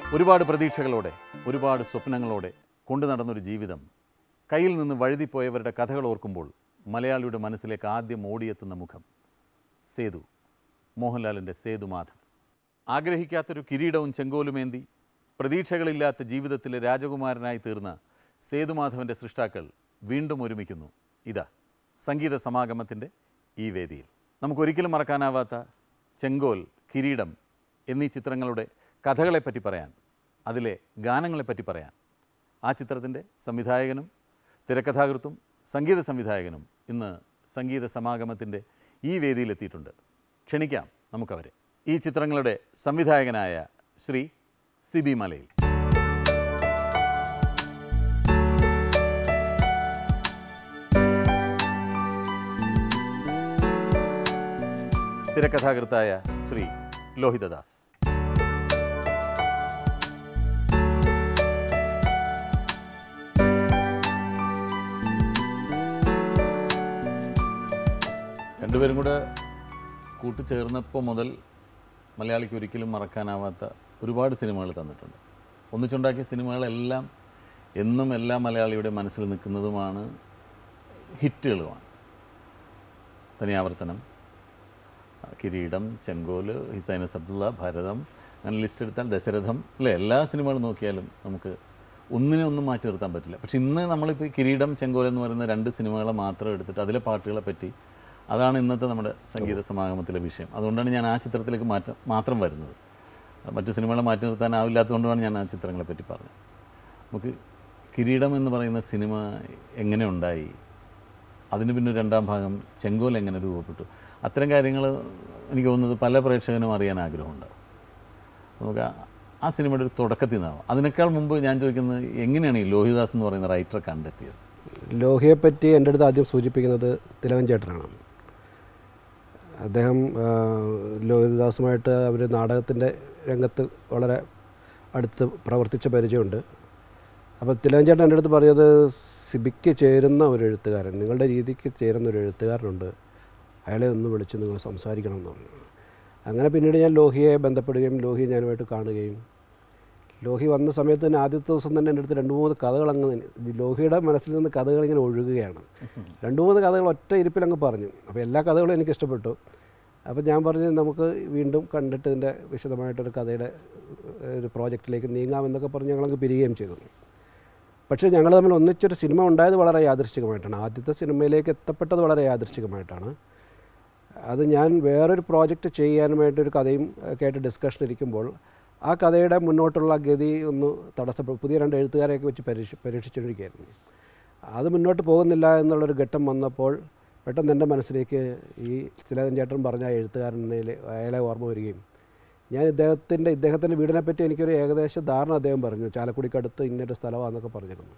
ഒരുപാട് പ്രതീക്ഷകളോടെ ഒരുപാട് സ്വപ്നങ്ങളോടെ കൊണ്ടു നടന്നൊരു ജീവിതം കയ്യിൽ നിന്ന് വഴുതിപ്പോയവരുടെ കഥകൾ ഓർക്കുമ്പോൾ മലയാളിയുടെ മനസ്സിലേക്ക് ആദ്യം ഓടിയെത്തുന്ന മുഖം സേതു മോഹൻലാലിൻ്റെ സേതു മാധവൻ ആഗ്രഹിക്കാത്തൊരു കിരീടവും ചെങ്കോലുമേന്തി പ്രതീക്ഷകളില്ലാത്ത ജീവിതത്തിലെ രാജകുമാരനായി തീർന്ന സേതുമാധവൻ്റെ സൃഷ്ടാക്കൾ വീണ്ടും ഒരുമിക്കുന്നു ഇതാ സംഗീത സമാഗമത്തിൻ്റെ ഈ വേദിയിൽ നമുക്കൊരിക്കലും മറക്കാനാവാത്ത ചെങ്കോൽ കിരീടം എന്നീ ചിത്രങ്ങളുടെ കഥകളെപ്പറ്റി പറയാൻ അതിലെ ഗാനങ്ങളെപ്പറ്റി പറയാൻ ആ ചിത്രത്തിൻ്റെ സംവിധായകനും തിരക്കഥാകൃത്തും സംഗീത സംവിധായകനും ഇന്ന് സംഗീത സമാഗമത്തിൻ്റെ ഈ വേദിയിലെത്തിയിട്ടുണ്ട് ക്ഷണിക്കാം നമുക്കവരെ ഈ ചിത്രങ്ങളുടെ സംവിധായകനായ ശ്രീ സിബി മലയിൽ തിരക്കഥാകൃത്തായ ശ്രീ ലോഹിതദാസ് രണ്ടുപേരും കൂടെ കൂട്ടുചേർന്നപ്പോൾ മുതൽ മലയാളിക്ക് ഒരിക്കലും മറക്കാനാവാത്ത ഒരുപാട് സിനിമകൾ തന്നിട്ടുണ്ട് ഒന്നിച്ചുണ്ടാക്കിയ സിനിമകളെല്ലാം എന്നും എല്ലാ മലയാളിയുടെ മനസ്സിൽ നിൽക്കുന്നതുമാണ് ഹിറ്റുകളുമാണ് തനിയാവർത്തനം കിരീടം ചെങ്കോല് ഹിസൈനസ് അബ്ദുള്ള ഭരതം അങ്ങനെ ലിസ്റ്റ് എടുത്താൽ ദശരഥം അല്ലേ എല്ലാ സിനിമകളും നോക്കിയാലും നമുക്ക് ഒന്നിനെ ഒന്നും മാറ്റി നിർത്താൻ പറ്റില്ല പക്ഷെ ഇന്ന് നമ്മളിപ്പോൾ ഈ കിരീടം ചെങ്കോൽ എന്ന് പറയുന്ന രണ്ട് സിനിമകളെ മാത്രം എടുത്തിട്ട് അതിലെ പാട്ടുകളെ പറ്റി അതാണ് ഇന്നത്തെ നമ്മുടെ സംഗീത സമാഗമത്തിലെ വിഷയം അതുകൊണ്ടാണ് ഞാൻ ആ ചിത്രത്തിലേക്ക് മാറ്റം മാത്രം വരുന്നത് മറ്റു സിനിമകളെ മാറ്റി നിർത്താനാവില്ലാത്തതുകൊണ്ടാണ് ഞാൻ ആ ചിത്രങ്ങളെ പറ്റി പറഞ്ഞത് നമുക്ക് കിരീടം എന്ന് പറയുന്ന സിനിമ എങ്ങനെ ഉണ്ടായി അതിന് പിന്നെ ഒരു രണ്ടാം ഭാഗം ചെങ്കോൽ എങ്ങനെ രൂപപ്പെട്ടു അത്തരം കാര്യങ്ങൾ എനിക്ക് തോന്നുന്നത് പല പ്രേക്ഷകനും അറിയാൻ ആഗ്രഹമുണ്ടാവും നമുക്ക് ആ- ആ സിനിമയുടെ ഒരു തുടക്കത്തിൽ നിന്നാവും അതിനേക്കാൾ മുമ്പ് ഞാൻ ചോദിക്കുന്നത് എങ്ങനെയാണ് ഈ ലോഹിദാസ് എന്ന് പറയുന്ന റൈറ്ററെ കണ്ടെത്തിയത് ലോഹിയെപ്പറ്റി എൻ്റെ അടുത്ത് ആദ്യം സൂചിപ്പിക്കുന്നത് തിലവൻ ചേട്ടനാണ് അദ്ദേഹം ആ, ലോഹിതദാസുമായിട്ട് അവർ നാടകത്തിൻ്റെ രംഗത്ത് വളരെ അടുത്ത് പ്രവർത്തിച്ച പരിചയമുണ്ട് അപ്പോൾ തിലവൻ ചേട്ടൻ എൻ്റെ അടുത്ത് പറഞ്ഞത് സിബിക്ക് ചേരുന്ന ഒരു എഴുത്തുകാരൻ നിങ്ങളുടെ രീതിക്ക് ചേരുന്ന ഒരു എഴുത്തുകാരനുണ്ട് അയാളെ ഒന്ന് വിളിച്ച് നിങ്ങൾ സംസാരിക്കണം എന്ന് പറഞ്ഞു അങ്ങനെ പിന്നീട് ഞാൻ ലോഹിയെ ബന്ധപ്പെടുകയും ലോഹി ഞാനുമായിട്ട് കാണുകയും ലോഹി വന്ന സമയത്ത് തന്നെ ആദ്യത്തെ ദിവസം തന്നെ എൻ്റെ അടുത്ത് രണ്ട് മൂന്ന് കഥകൾ അങ്ങ് നി- ലോഹിയുടെ മനസ്സിൽ നിന്ന് കഥകൾ ഇങ്ങനെ ഒഴുകുകയാണ് രണ്ട് മൂന്ന് കഥകൾ ഒറ്റ ഇരിപ്പിൽ അങ്ങ് പറഞ്ഞു അപ്പോൾ എല്ലാ കഥകളും എനിക്ക് ഇഷ്ടപ്പെട്ടു അപ്പോൾ ഞാൻ പറഞ്ഞു നമുക്ക് വീണ്ടും കണ്ടിട്ട് ഇതിൻ്റെ വിശദമായിട്ടൊരു കഥയുടെ ഏഹ്, ഒരു പ്രോജക്റ്റിലേക്ക് നീങ്ങാമെന്നൊക്കെ പറഞ്ഞ് ഞങ്ങളങ്ങ് പിരിയുകയും ചെയ്തു പക്ഷേ ഞങ്ങൾ തമ്മിൽ ഒന്നിച്ചൊരു സിനിമ ഉണ്ടായത് വളരെ യാദൃശ്ചികമായിട്ടാണ് ആദ്യത്തെ സിനിമയിലേക്ക് എത്തപ്പെട്ടത് വളരെ യാദൃശ്ചികമായിട്ടാണ് അത് ഞാൻ വേറൊരു പ്രോജക്റ്റ് ചെയ്യാനുമായിട്ട് ഒരു കഥയും ഒക്കെ ആയിട്ട് ഡിസ്കഷൻ ഇരിക്കുമ്പോൾ ആ കഥയുടെ മുന്നോട്ടുള്ള ഗതി ഒന്ന് തടസ്സപ്പെടും പുതിയ രണ്ട് എഴുത്തുകാരെയൊക്കെ വെച്ച് പരീക്ഷ പരീക്ഷിച്ചുകൊണ്ടിരിക്കുകയായിരുന്നു അത് മുന്നോട്ട് പോകുന്നില്ല എന്നുള്ളൊരു ഘട്ടം വന്നപ്പോൾ പെട്ടെന്ന് എൻ്റെ മനസ്സിലേക്ക് ഈ തിലകൻ ചേട്ടൻ പറഞ്ഞ ആ എഴുത്തുകാരനെ അയാളെ ഓർമ്മ വരികയും ഞാൻ ഇദ്ദേഹത്തിൻ്റെ ഇദ്ദേഹത്തിൻ്റെ വീടിനെ പറ്റി എനിക്കൊരു ഏകദേശ ധാരണ അദ്ദേഹം പറഞ്ഞു ചാലക്കുടിക്കടുത്ത് ഇന്നൊരു സ്ഥലമാണെന്നൊക്കെ പറഞ്ഞിരുന്നു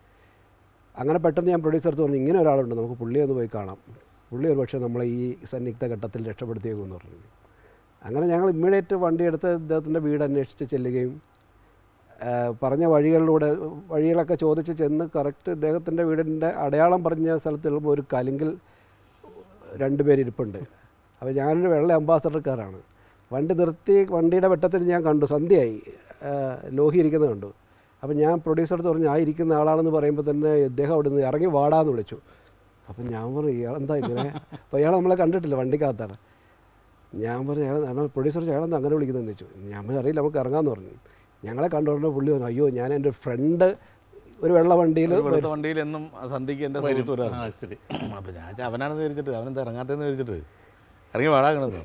അങ്ങനെ പെട്ടെന്ന് ഞാൻ പ്രൊഡ്യൂസർ അടുത്ത് പറഞ്ഞു ഇങ്ങനെ ഒരാളുണ്ട് നമുക്ക് പുള്ളിയെ ഒന്ന് പോയി കാണാം പുള്ളി ഒരു പക്ഷേ നമ്മളെ ഈ സന്നിഗ്ധ ഘട്ടത്തിൽ രക്ഷപ്പെടുത്തിയേക്കുമെന്ന് പറഞ്ഞു അങ്ങനെ ഞങ്ങൾ ഇമ്മീഡിയറ്റ് വണ്ടി എടുത്ത് ഇദ്ദേഹത്തിൻ്റെ വീട് അന്വേഷിച്ച് ചെല്ലുകയും ആ, പറഞ്ഞ വഴികളിലൂടെ വഴികളൊക്കെ ചോദിച്ച് ചെന്ന് കറക്റ്റ് ഇദ്ദേഹത്തിൻ്റെ വീടിൻ്റെ അടയാളം പറഞ്ഞ സ്ഥലത്ത് ചെല്ലുമ്പോൾ ഒരു കലിങ്കിൽ രണ്ടുപേരിപ്പുണ്ട് അപ്പോൾ ഞാനൊരു വെള്ള അംബാസഡർ കാറാണ് വണ്ടി നിർത്തി വണ്ടിയുടെ വെട്ടത്തിൽ ഞാൻ കണ്ടു സന്ധ്യയായി ആ, ലോഹി ഇരിക്കുന്നത് കണ്ടു അപ്പോൾ ഞാൻ പ്രൊഡ്യൂസറടുത്ത് പറഞ്ഞു ആ ഇരിക്കുന്ന ആളാണെന്ന് പറയുമ്പോൾ തന്നെ ഇദ്ദേഹം അവിടെ നിന്ന് ഇറങ്ങി വാടാന്ന് വിളിച്ചു അപ്പം ഞാൻ പറഞ്ഞു ഇയാളെന്താ ഇങ്ങനെ അപ്പോൾ ഇയാൾ നമ്മളെ കണ്ടിട്ടില്ല വണ്ടിക്കകത്താണ് ഞാൻ പറഞ്ഞു അയാൾ പ്രൊഡ്യൂസർ അയാളെന്താ അങ്ങനെ വിളിക്കുന്നതെന്ന് വെച്ചു ഞാൻ പറഞ്ഞു, അറിയില്ല നമുക്ക് ഇറങ്ങാമെന്ന് പറഞ്ഞു ഞങ്ങളെ കണ്ടുകൊണ്ട് പുള്ളി പറഞ്ഞു അയ്യോ ഞാൻ എൻ്റെ ഫ്രണ്ട് ഒരു വെള്ള വണ്ടിയിൽ ഒരു വെളുത്ത വണ്ടിയിൽ എന്നും സന്ധ്യയ്ക്ക് എൻ്റെ സുഹൃത്ത് ആ വരാറുണ്ട് ശരി അപ്പോൾ ഞാൻ ചെ- അവനാണെന്ന് വിചാരിച്ചിട്ട് അവനെന്താ ഇറങ്ങാത്തതെന്ന് വിചാരിച്ചിട്ട് ഇറങ്ങി വാടാകണത്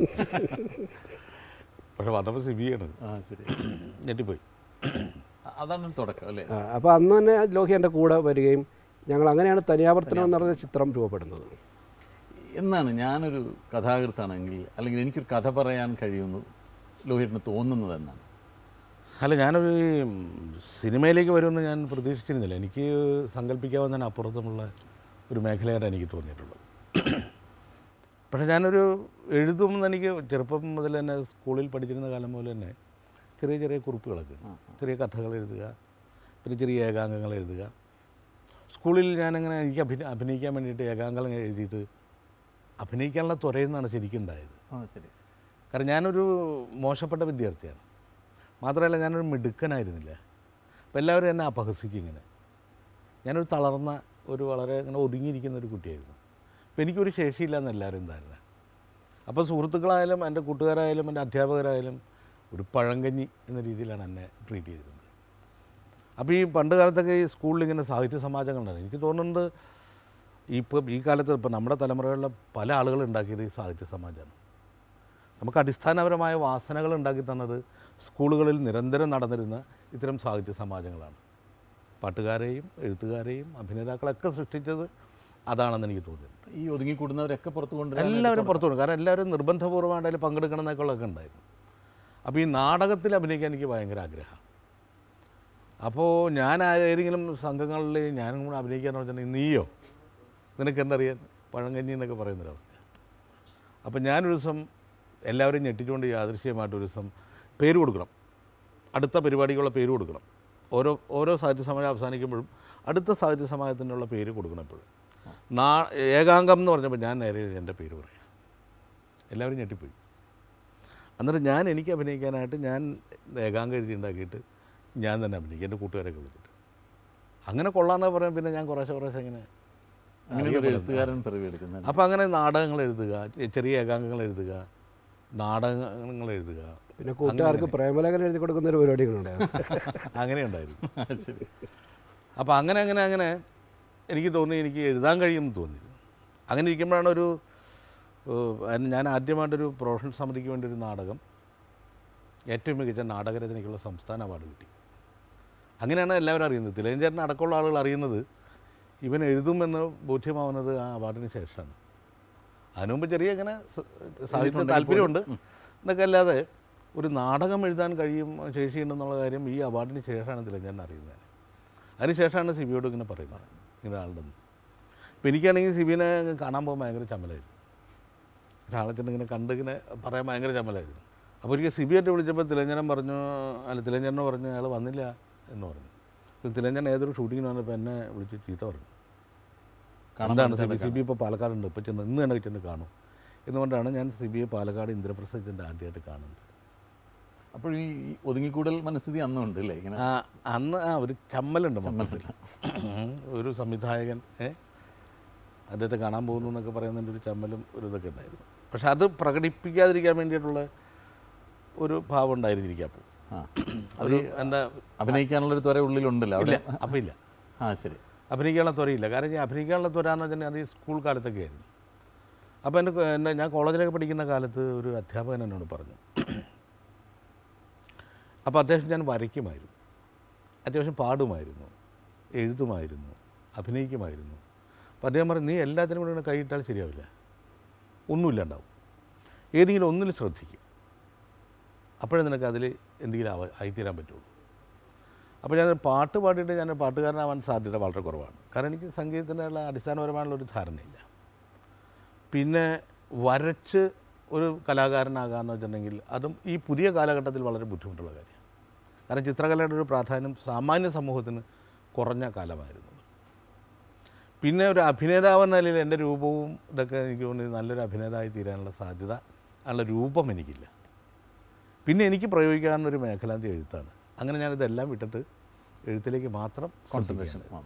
പക്ഷെ വന്നപ്പോൾ സിബിയാണ് ആ ശരി ഞെട്ടിപ്പോയി അതാണ് ഒരു തുടക്കം അല്ലേ അപ്പോൾ അന്ന് തന്നെ ലോഹി എൻ്റെ കൂടെ വരികയും ഞങ്ങൾ അങ്ങനെയാണ് തനിയാവർത്തനം എന്ന് പറഞ്ഞ ചിത്രം രൂപപ്പെടുന്നത് എന്നാണ് ഞാനൊരു കഥാകൃത്താണെങ്കിൽ അല്ലെങ്കിൽ എനിക്കൊരു കഥ പറയാൻ കഴിയുമെന്ന് ലോഹിറ്റിന് തോന്നുന്നത് എന്നാണ് അല്ല ഞാനൊരു ഈ സിനിമയിലേക്ക് വരുമെന്ന് ഞാൻ പ്രതീക്ഷിച്ചിരുന്നില്ല എനിക്ക് സങ്കല്പിക്കാവുന്നതിന് അപ്പുറത്തുമുള്ള ഒരു മേഖലയായിട്ട് എനിക്ക് തോന്നിയിട്ടുള്ളത് പക്ഷേ ഞാനൊരു എഴുതുമെന്ന് എനിക്ക് ചെറുപ്പം മുതൽ തന്നെ സ്കൂളിൽ പഠിച്ചിരുന്ന കാലം മുതൽ തന്നെ ചെറിയ ചെറിയ കുറിപ്പുകളൊക്കെ ചെറിയ കഥകൾ എഴുതുക പിന്നെ ചെറിയ ഏകാംഗങ്ങൾ എഴുതുക സ്കൂളിൽ ഞാനങ്ങനെ എനിക്ക് അഭിന അഭിനയിക്കാൻ വേണ്ടിയിട്ട് ഏകാംഗങ്ങൾ എഴുതിയിട്ട് അഭിനയിക്കാനുള്ള ത്വരയെന്നാണ് ശരിക്കും ഉണ്ടായത് ആ ശരി കാരണം ഞാനൊരു മോശപ്പെട്ട വിദ്യാർത്ഥിയാണ് മാത്രമല്ല ഞാനൊരു മിടുക്കനായിരുന്നില്ല അപ്പോൾ എല്ലാവരും എന്നെ അപഹസിക്കും ഇങ്ങനെ ഞാനൊരു തളർന്ന ഒരു വളരെ ഇങ്ങനെ ഒതുങ്ങിയിരിക്കുന്ന ഒരു കുട്ടിയായിരുന്നു അപ്പോൾ എനിക്കൊരു ശേഷിയില്ല എന്ന് എല്ലാവരും ധാരണ അപ്പോൾ സുഹൃത്തുക്കളായാലും എൻ്റെ കൂട്ടുകാരായാലും എൻ്റെ അധ്യാപകരായാലും ഒരു പഴങ്കഞ്ഞി എന്ന രീതിയിലാണ് എന്നെ ട്രീറ്റ് ചെയ്തിരുന്നത് അപ്പോൾ ഈ പണ്ട് കാലത്തൊക്കെ ഈ സ്കൂളിൽ ഇങ്ങനെ സാഹിത്യ സമാജങ്ങളുണ്ടായിരുന്നു എനിക്ക് തോന്നുന്നുണ്ട് ഇപ്പോൾ ഈ കാലത്ത് ഇപ്പോൾ നമ്മുടെ തലമുറകളിലെ പല ആളുകൾ ഉണ്ടാക്കിയത് ഈ സാഹിത്യ സമാജമാണ് നമുക്ക് അടിസ്ഥാനപരമായ വാസനകൾ ഉണ്ടാക്കി തന്നത് സ്കൂളുകളിൽ നിരന്തരം നടന്നിരുന്ന ഇത്തരം സാഹിത്യ സമാജങ്ങളാണ് പാട്ടുകാരെയും എഴുത്തുകാരെയും അഭിനേതാക്കളൊക്കെ സൃഷ്ടിച്ചത് അതാണെന്ന് എനിക്ക് തോന്നുന്നത് ഈ ഒതുങ്ങിക്കൂടുന്നവരൊക്കെ പുറത്ത് കൊണ്ടുവരാൻ എല്ലാവരും പുറത്തു പോകും കാരണം എല്ലാവരും നിർബന്ധപൂർവ്വമായിട്ട് അതിൽ പങ്കെടുക്കണം എന്നൊക്കെയുള്ളതൊക്കെ ഉണ്ടായിരുന്നു അപ്പോൾ ഈ നാടകത്തിൽ അഭിനയിക്കാൻ എനിക്ക് ഭയങ്കര ആഗ്രഹം അപ്പോൾ ഞാൻ ഏതെങ്കിലും സംഘങ്ങളിൽ ഞാനും കൂടെ അഭിനയിക്കാന്ന് വെച്ചിട്ടുണ്ടെങ്കിൽ നീയോ നിനക്ക് എന്തറിയാൻ പഴങ്കഞ്ഞി എന്നൊക്കെ പറയുന്നൊരവസ്ഥ അപ്പോൾ ഞാനൊരു ദിവസം എല്ലാവരും ഞെട്ടിച്ചുകൊണ്ട് യാദൃശ്യമായിട്ട് ഒരു ദിവസം പേര് കൊടുക്കണം അടുത്ത പരിപാടിക്കുള്ള പേര് കൊടുക്കണം ഓരോ ഓരോ സാഹിത്യ സമാജം അവസാനിക്കുമ്പോഴും അടുത്ത സാഹിത്യ സമാജത്തിനുള്ള പേര് കൊടുക്കണം എപ്പോഴും നാ ഏകാംഗം എന്ന് പറഞ്ഞപ്പോൾ ഞാൻ നേരെ എഴുതി എൻ്റെ പേര് പറയാം എല്ലാവരും ഞെട്ടിപ്പോയി അന്നേരം ഞാൻ എനിക്ക് അഭിനയിക്കാനായിട്ട് ഞാൻ ഏകാംഗം എഴുതി ഉണ്ടാക്കിയിട്ട് ഞാൻ തന്നെ അഭിനയിക്കും എൻ്റെ കൂട്ടുകാരൊക്കെ വിളിച്ചിട്ട് അങ്ങനെ കൊള്ളാമെന്ന് പറയാൻ പിന്നെ ഞാൻ കുറേശ്ശെ കുറേശ്ശെ ഇങ്ങനെ അങ്ങനെ ഒരു എഴുത്തുകാരൻ പിറവിയെടുക്കുന്നുണ്ട് അപ്പോൾ അങ്ങനെ നാടകങ്ങൾ എഴുതുക ചെ- ചെറിയ ഏകാംഗങ്ങൾ എഴുതുക നാടകങ്ങൾ എഴുതുക പിന്നെ കൂട്ടുകാർക്ക് പ്രേമലേഖനം എഴുതി കൊടുക്കുന്ന ഒരു പരിപാടികളുണ്ടായിരുന്നു അങ്ങനെ ഉണ്ടായിരുന്നു ശരി അപ്പോൾ അങ്ങനെ അങ്ങനെ അങ്ങനെ എനിക്ക് തോന്നി എനിക്ക് എഴുതാൻ കഴിയുമെന്ന് തോന്നി അങ്ങനെ ഇരിക്കുമ്പോഴാണ് ഒരു ഏഹ്, അന്ന് ഞാൻ ആദ്യമായിട്ടൊരു പ്രൊഫഷണൽ സമിതിക്ക് വേണ്ടി ഒരു നാടകം ഏറ്റവും മികച്ച നാടകരചനയ്ക്കുള്ള സംസ്ഥാന അവാർഡ് കിട്ടി അങ്ങനെയാണ് എല്ലാവരും അറിയുന്നത് തിലകഞ്ചേട്ടൻ അടക്കമുള്ള ആളുകൾ അറിയുന്നത് ഇവൻ എഴുതുമെന്ന് ബോധ്യമാവുന്നത് ആ അവാർഡിന് ശേഷമാണ് അതിനുമുമ്പ് ചെറിയ ഇങ്ങനെ സ- സാഹിത്യ താല്പര്യമുണ്ട് എന്നൊക്കെ അല്ലാതെ ഒരു നാടകം എഴുതാൻ കഴിയും ശേഷിയുണ്ടെന്നുള്ള കാര്യം ഈ അവാർഡിന് ശേഷമാണ് തിലകഞ്ചേട്ടൻ അറിയുന്നത് അതിനുശേഷമാണ് സിബിയോട് ഇങ്ങനെ പറയുന്നത് ഇങ്ങനെ ആളുണ്ടെന്ന് ഇപ്പം എനിക്കാണെങ്കിൽ സിബിനെ കാണാൻ പോകുമ്പോൾ ഭയങ്കര ചമ്മലായിരുന്നു ഒരാളെ ചെന്ന് ഇങ്ങനെ കണ്ട് ഇങ്ങനെ പറയാൻ ഭയങ്കര ചമ്മലായിരുന്നു അപ്പോൾ ഒരിക്കൽ സിബിയായിട്ട് വിളിച്ചപ്പോൾ തിലഞ്ചനം പറഞ്ഞു അല്ല തിലഞ്ചനെ പറഞ്ഞു അയാൾ വന്നില്ല എന്ന് പറഞ്ഞു അപ്പോൾ തിലഞ്ചൻ ഏതൊരു ഷൂട്ടിങ്ങിന് വന്നപ്പോൾ എന്നെ വിളിച്ച് ചീത്ത പറഞ്ഞു എന്താണ് സിബി സിബി ഇപ്പോൾ പാലക്കാടുണ്ട് ഇപ്പോൾ ചെന്ന് ഇന്ന് തന്നെ ചെന്ന് കാണും എന്നുകൊണ്ടാണ് ഞാൻ സിബിയെ പാലക്കാട് ഇന്ദ്രപ്രസാദിൻ്റെ ആദ്യമായിട്ട് കാണുന്നത് അപ്പോൾ ഈ ഒതുങ്ങിക്കൂടൽ മനസ്ഥിതി അന്നും ഉണ്ട് അല്ലേ ഇങ്ങനെ ആ, അന്ന് ആ ഒരു ചമ്മലുണ്ട് മൊത്തത്തിൽ ഒരു സംവിധായകൻ ഏ അദ്ദേഹത്തെ കാണാൻ പോകുന്നു എന്നൊക്കെ പറയുന്നതിൻ്റെ ഒരു ചമ്മലും ഒരു ഇതൊക്കെ ഉണ്ടായിരുന്നു പക്ഷെ അത് പ്രകടിപ്പിക്കാതിരിക്കാൻ വേണ്ടിയിട്ടുള്ള ഒരു ഭാവം ഉണ്ടായിരുന്നിരിക്കാം അപ്പോൾ ആ അത് എന്താ അഭിനയിക്കാനുള്ളൊരു ത്വര ഉള്ളിലുണ്ടല്ലോ അവിടെ അപ്പം ഇല്ല ആ ശരി അഭിനയിക്കാനുള്ള ത്വരയില്ല കാരണം ഞാൻ അഭിനയിക്കാനുള്ള ത്വര എന്ന് വെച്ചാൽ അത് ഈ സ്കൂൾ കാലത്തൊക്കെ ആയിരുന്നു അപ്പോൾ എൻ്റെ എൻ്റെ ഞാൻ കോളേജിലൊക്കെ പഠിക്കുന്ന കാലത്ത് ഒരു അധ്യാപകൻ എന്നോട് പറഞ്ഞു അപ്പോൾ അത്യാവശ്യം ഞാൻ വരയ്ക്കുമായിരുന്നു അത്യാവശ്യം പാടുമായിരുന്നു എഴുതുമായിരുന്നു അഭിനയിക്കുമായിരുന്നു അപ്പോൾ അദ്ദേഹം പറഞ്ഞു നീ എല്ലാത്തിനും കൂടെ ഇങ്ങനെ കൈയിട്ടാൽ ശരിയാവില്ല ഒന്നുമില്ലാണ്ടാവും ഏതെങ്കിലും ഒന്നിൽ ശ്രദ്ധിക്കും അപ്പോഴേ നിനക്ക് അതിൽ എന്തെങ്കിലും ആവ ആയിത്തീരാൻ പറ്റുള്ളൂ അപ്പോൾ ഞാൻ പാട്ട് പാടിയിട്ട് ഞാൻ പാട്ടുകാരനാവാൻ സാധ്യത വളരെ കുറവാണ് കാരണം എനിക്ക് സംഗീതത്തിനുള്ള അടിസ്ഥാനപരമായുള്ള ഒരു ധാരണയില്ല പിന്നെ വരച്ച് ഒരു കലാകാരനാകാന്ന് വെച്ചിട്ടുണ്ടെങ്കിൽ അതും ഈ പുതിയ കാലഘട്ടത്തിൽ വളരെ ബുദ്ധിമുട്ടുള്ള കാര്യമാണ് കാരണം ചിത്രകലയുടെ ഒരു പ്രാധാന്യം സാമാന്യ സമൂഹത്തിന് കുറഞ്ഞ കാലമായിരുന്നു പിന്നെ ഒരു അഭിനേതാവ് എന്ന നിലയിൽ എൻ്റെ രൂപവും ഇതൊക്കെ എനിക്ക് തോന്നുന്നു നല്ലൊരു അഭിനേതായി തീരാനുള്ള സാധ്യത ഉള്ള രൂപം എനിക്കില്ല പിന്നെ എനിക്ക് പ്രയോഗിക്കാവുന്നൊരു മേഖല അത് എഴുത്താണ് അങ്ങനെ ഞാനിതെല്ലാം വിട്ടിട്ട് എഴുത്തിലേക്ക് മാത്രം കോൺസെൻട്രേഷൻ ശ്രദ്ധിക്കുകയാണ്.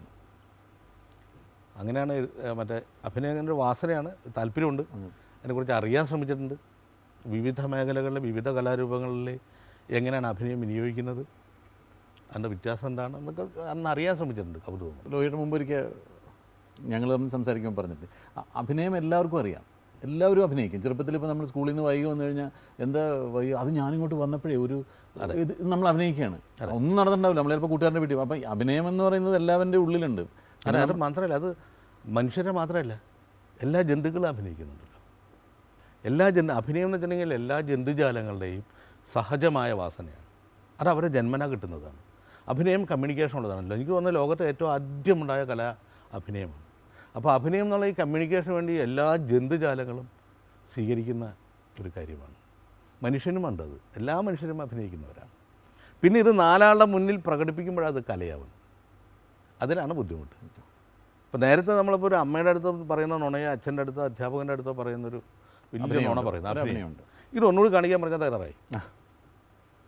അങ്ങനെയാണ് എഴു- ഏഹ് മറ്റേ അഭിനയത്തിൻ്റെ ഒരു വാസനയാണ് താല്പര്യമുണ്ട് അതിനെക്കുറിച്ച് അറിയാൻ ശ്രമിച്ചിട്ടുണ്ട് വിവിധ മേഖലകളിലെ വിവിധ കലാരൂപങ്ങളിൽ എങ്ങനെയാണ് അഭിനയം വിനിയോഗിക്കുന്നത് അതിൻ്റെ വ്യത്യാസം എന്താണ് എന്നൊക്കെ അന്ന് അറിയാൻ ശ്രമിച്ചിട്ടുണ്ട് കൗതുകം ലോഹിയുടെ മുമ്പ് ഒരിക്കൽ ഞങ്ങൾ തമ്മിൽ സംസാരിക്കുമ്പോൾ പറഞ്ഞിട്ട് അ- അഭിനയം എല്ലാവർക്കും അറിയാം എല്ലാവരും അഭിനയിക്കും ചെറുപ്പത്തിൽ ഇപ്പോൾ നമ്മൾ സ്കൂളിൽ നിന്ന് വൈകി വന്നു കഴിഞ്ഞാൽ എന്താ വൈകി അത് ഞാനിങ്ങോട്ട് വന്നപ്പോഴേ ഒരു ഇത് നമ്മൾ അഭിനയിക്കുകയാണ് ഒന്നും നടന്നിട്ടുണ്ടാവില്ല നമ്മൾ ചിലപ്പോൾ കൂട്ടുകാരൻ്റെ വീട്ടിൽ അപ്പം അഭിനയം എന്ന് പറയുന്നത് എല്ലാവരുടെ ഉള്ളിലുണ്ട് അല്ല അത് മാത്രമല്ല അത് മനുഷ്യരെ മാത്രമല്ല എല്ലാ ജന്തുക്കളും അഭിനയിക്കുന്നുണ്ടല്ലോ എല്ലാ ജന്തു അഭിനയം എന്ന് വെച്ചിട്ടുണ്ടെങ്കിൽ എല്ലാ ജന്തുജാലങ്ങളുടെയും സഹജമായ വാസനയാണ് അത് അവരെ ജന്മന കിട്ടുന്നതാണ് അഭിനയം കമ്മ്യൂണിക്കേഷൻ ഉള്ളതാണല്ലോ എനിക്ക് തോന്നുന്നത് ലോകത്തെ ഏറ്റവും ആദ്യമുണ്ടായ കല അഭിനയമാണ് അപ്പോൾ അഭിനയം എന്നുള്ള ഈ കമ്മ്യൂണിക്കേഷന് വേണ്ടി എല്ലാ ജന്തുജാലങ്ങളും സ്വീകരിക്കുന്ന ഒരു കാര്യമാണ് മനുഷ്യനുമുണ്ട് അത് എല്ലാ മനുഷ്യരും അഭിനയിക്കുന്നവരാണ് പിന്നെ ഇത് നാലാളുടെ മുന്നിൽ പ്രകടിപ്പിക്കുമ്പോഴത് കലയാവുന്നത് അതിനാണ് ബുദ്ധിമുട്ട് ഇപ്പോൾ നേരത്തെ നമ്മളിപ്പോൾ ഒരു അമ്മയുടെ അടുത്ത് പറയുന്ന നുണയോ അച്ഛൻ്റെ അടുത്തോ അധ്യാപകൻ്റെ അടുത്തോ പറയുന്നൊരു വലിയ നുണ പറയുന്നത് ഒരു അഭിനയം അഭിനയമുണ്ട്. ഇത് ഒന്നുകൂടി കാണിക്കാൻ പറഞ്ഞാൽ തയ്യാറായി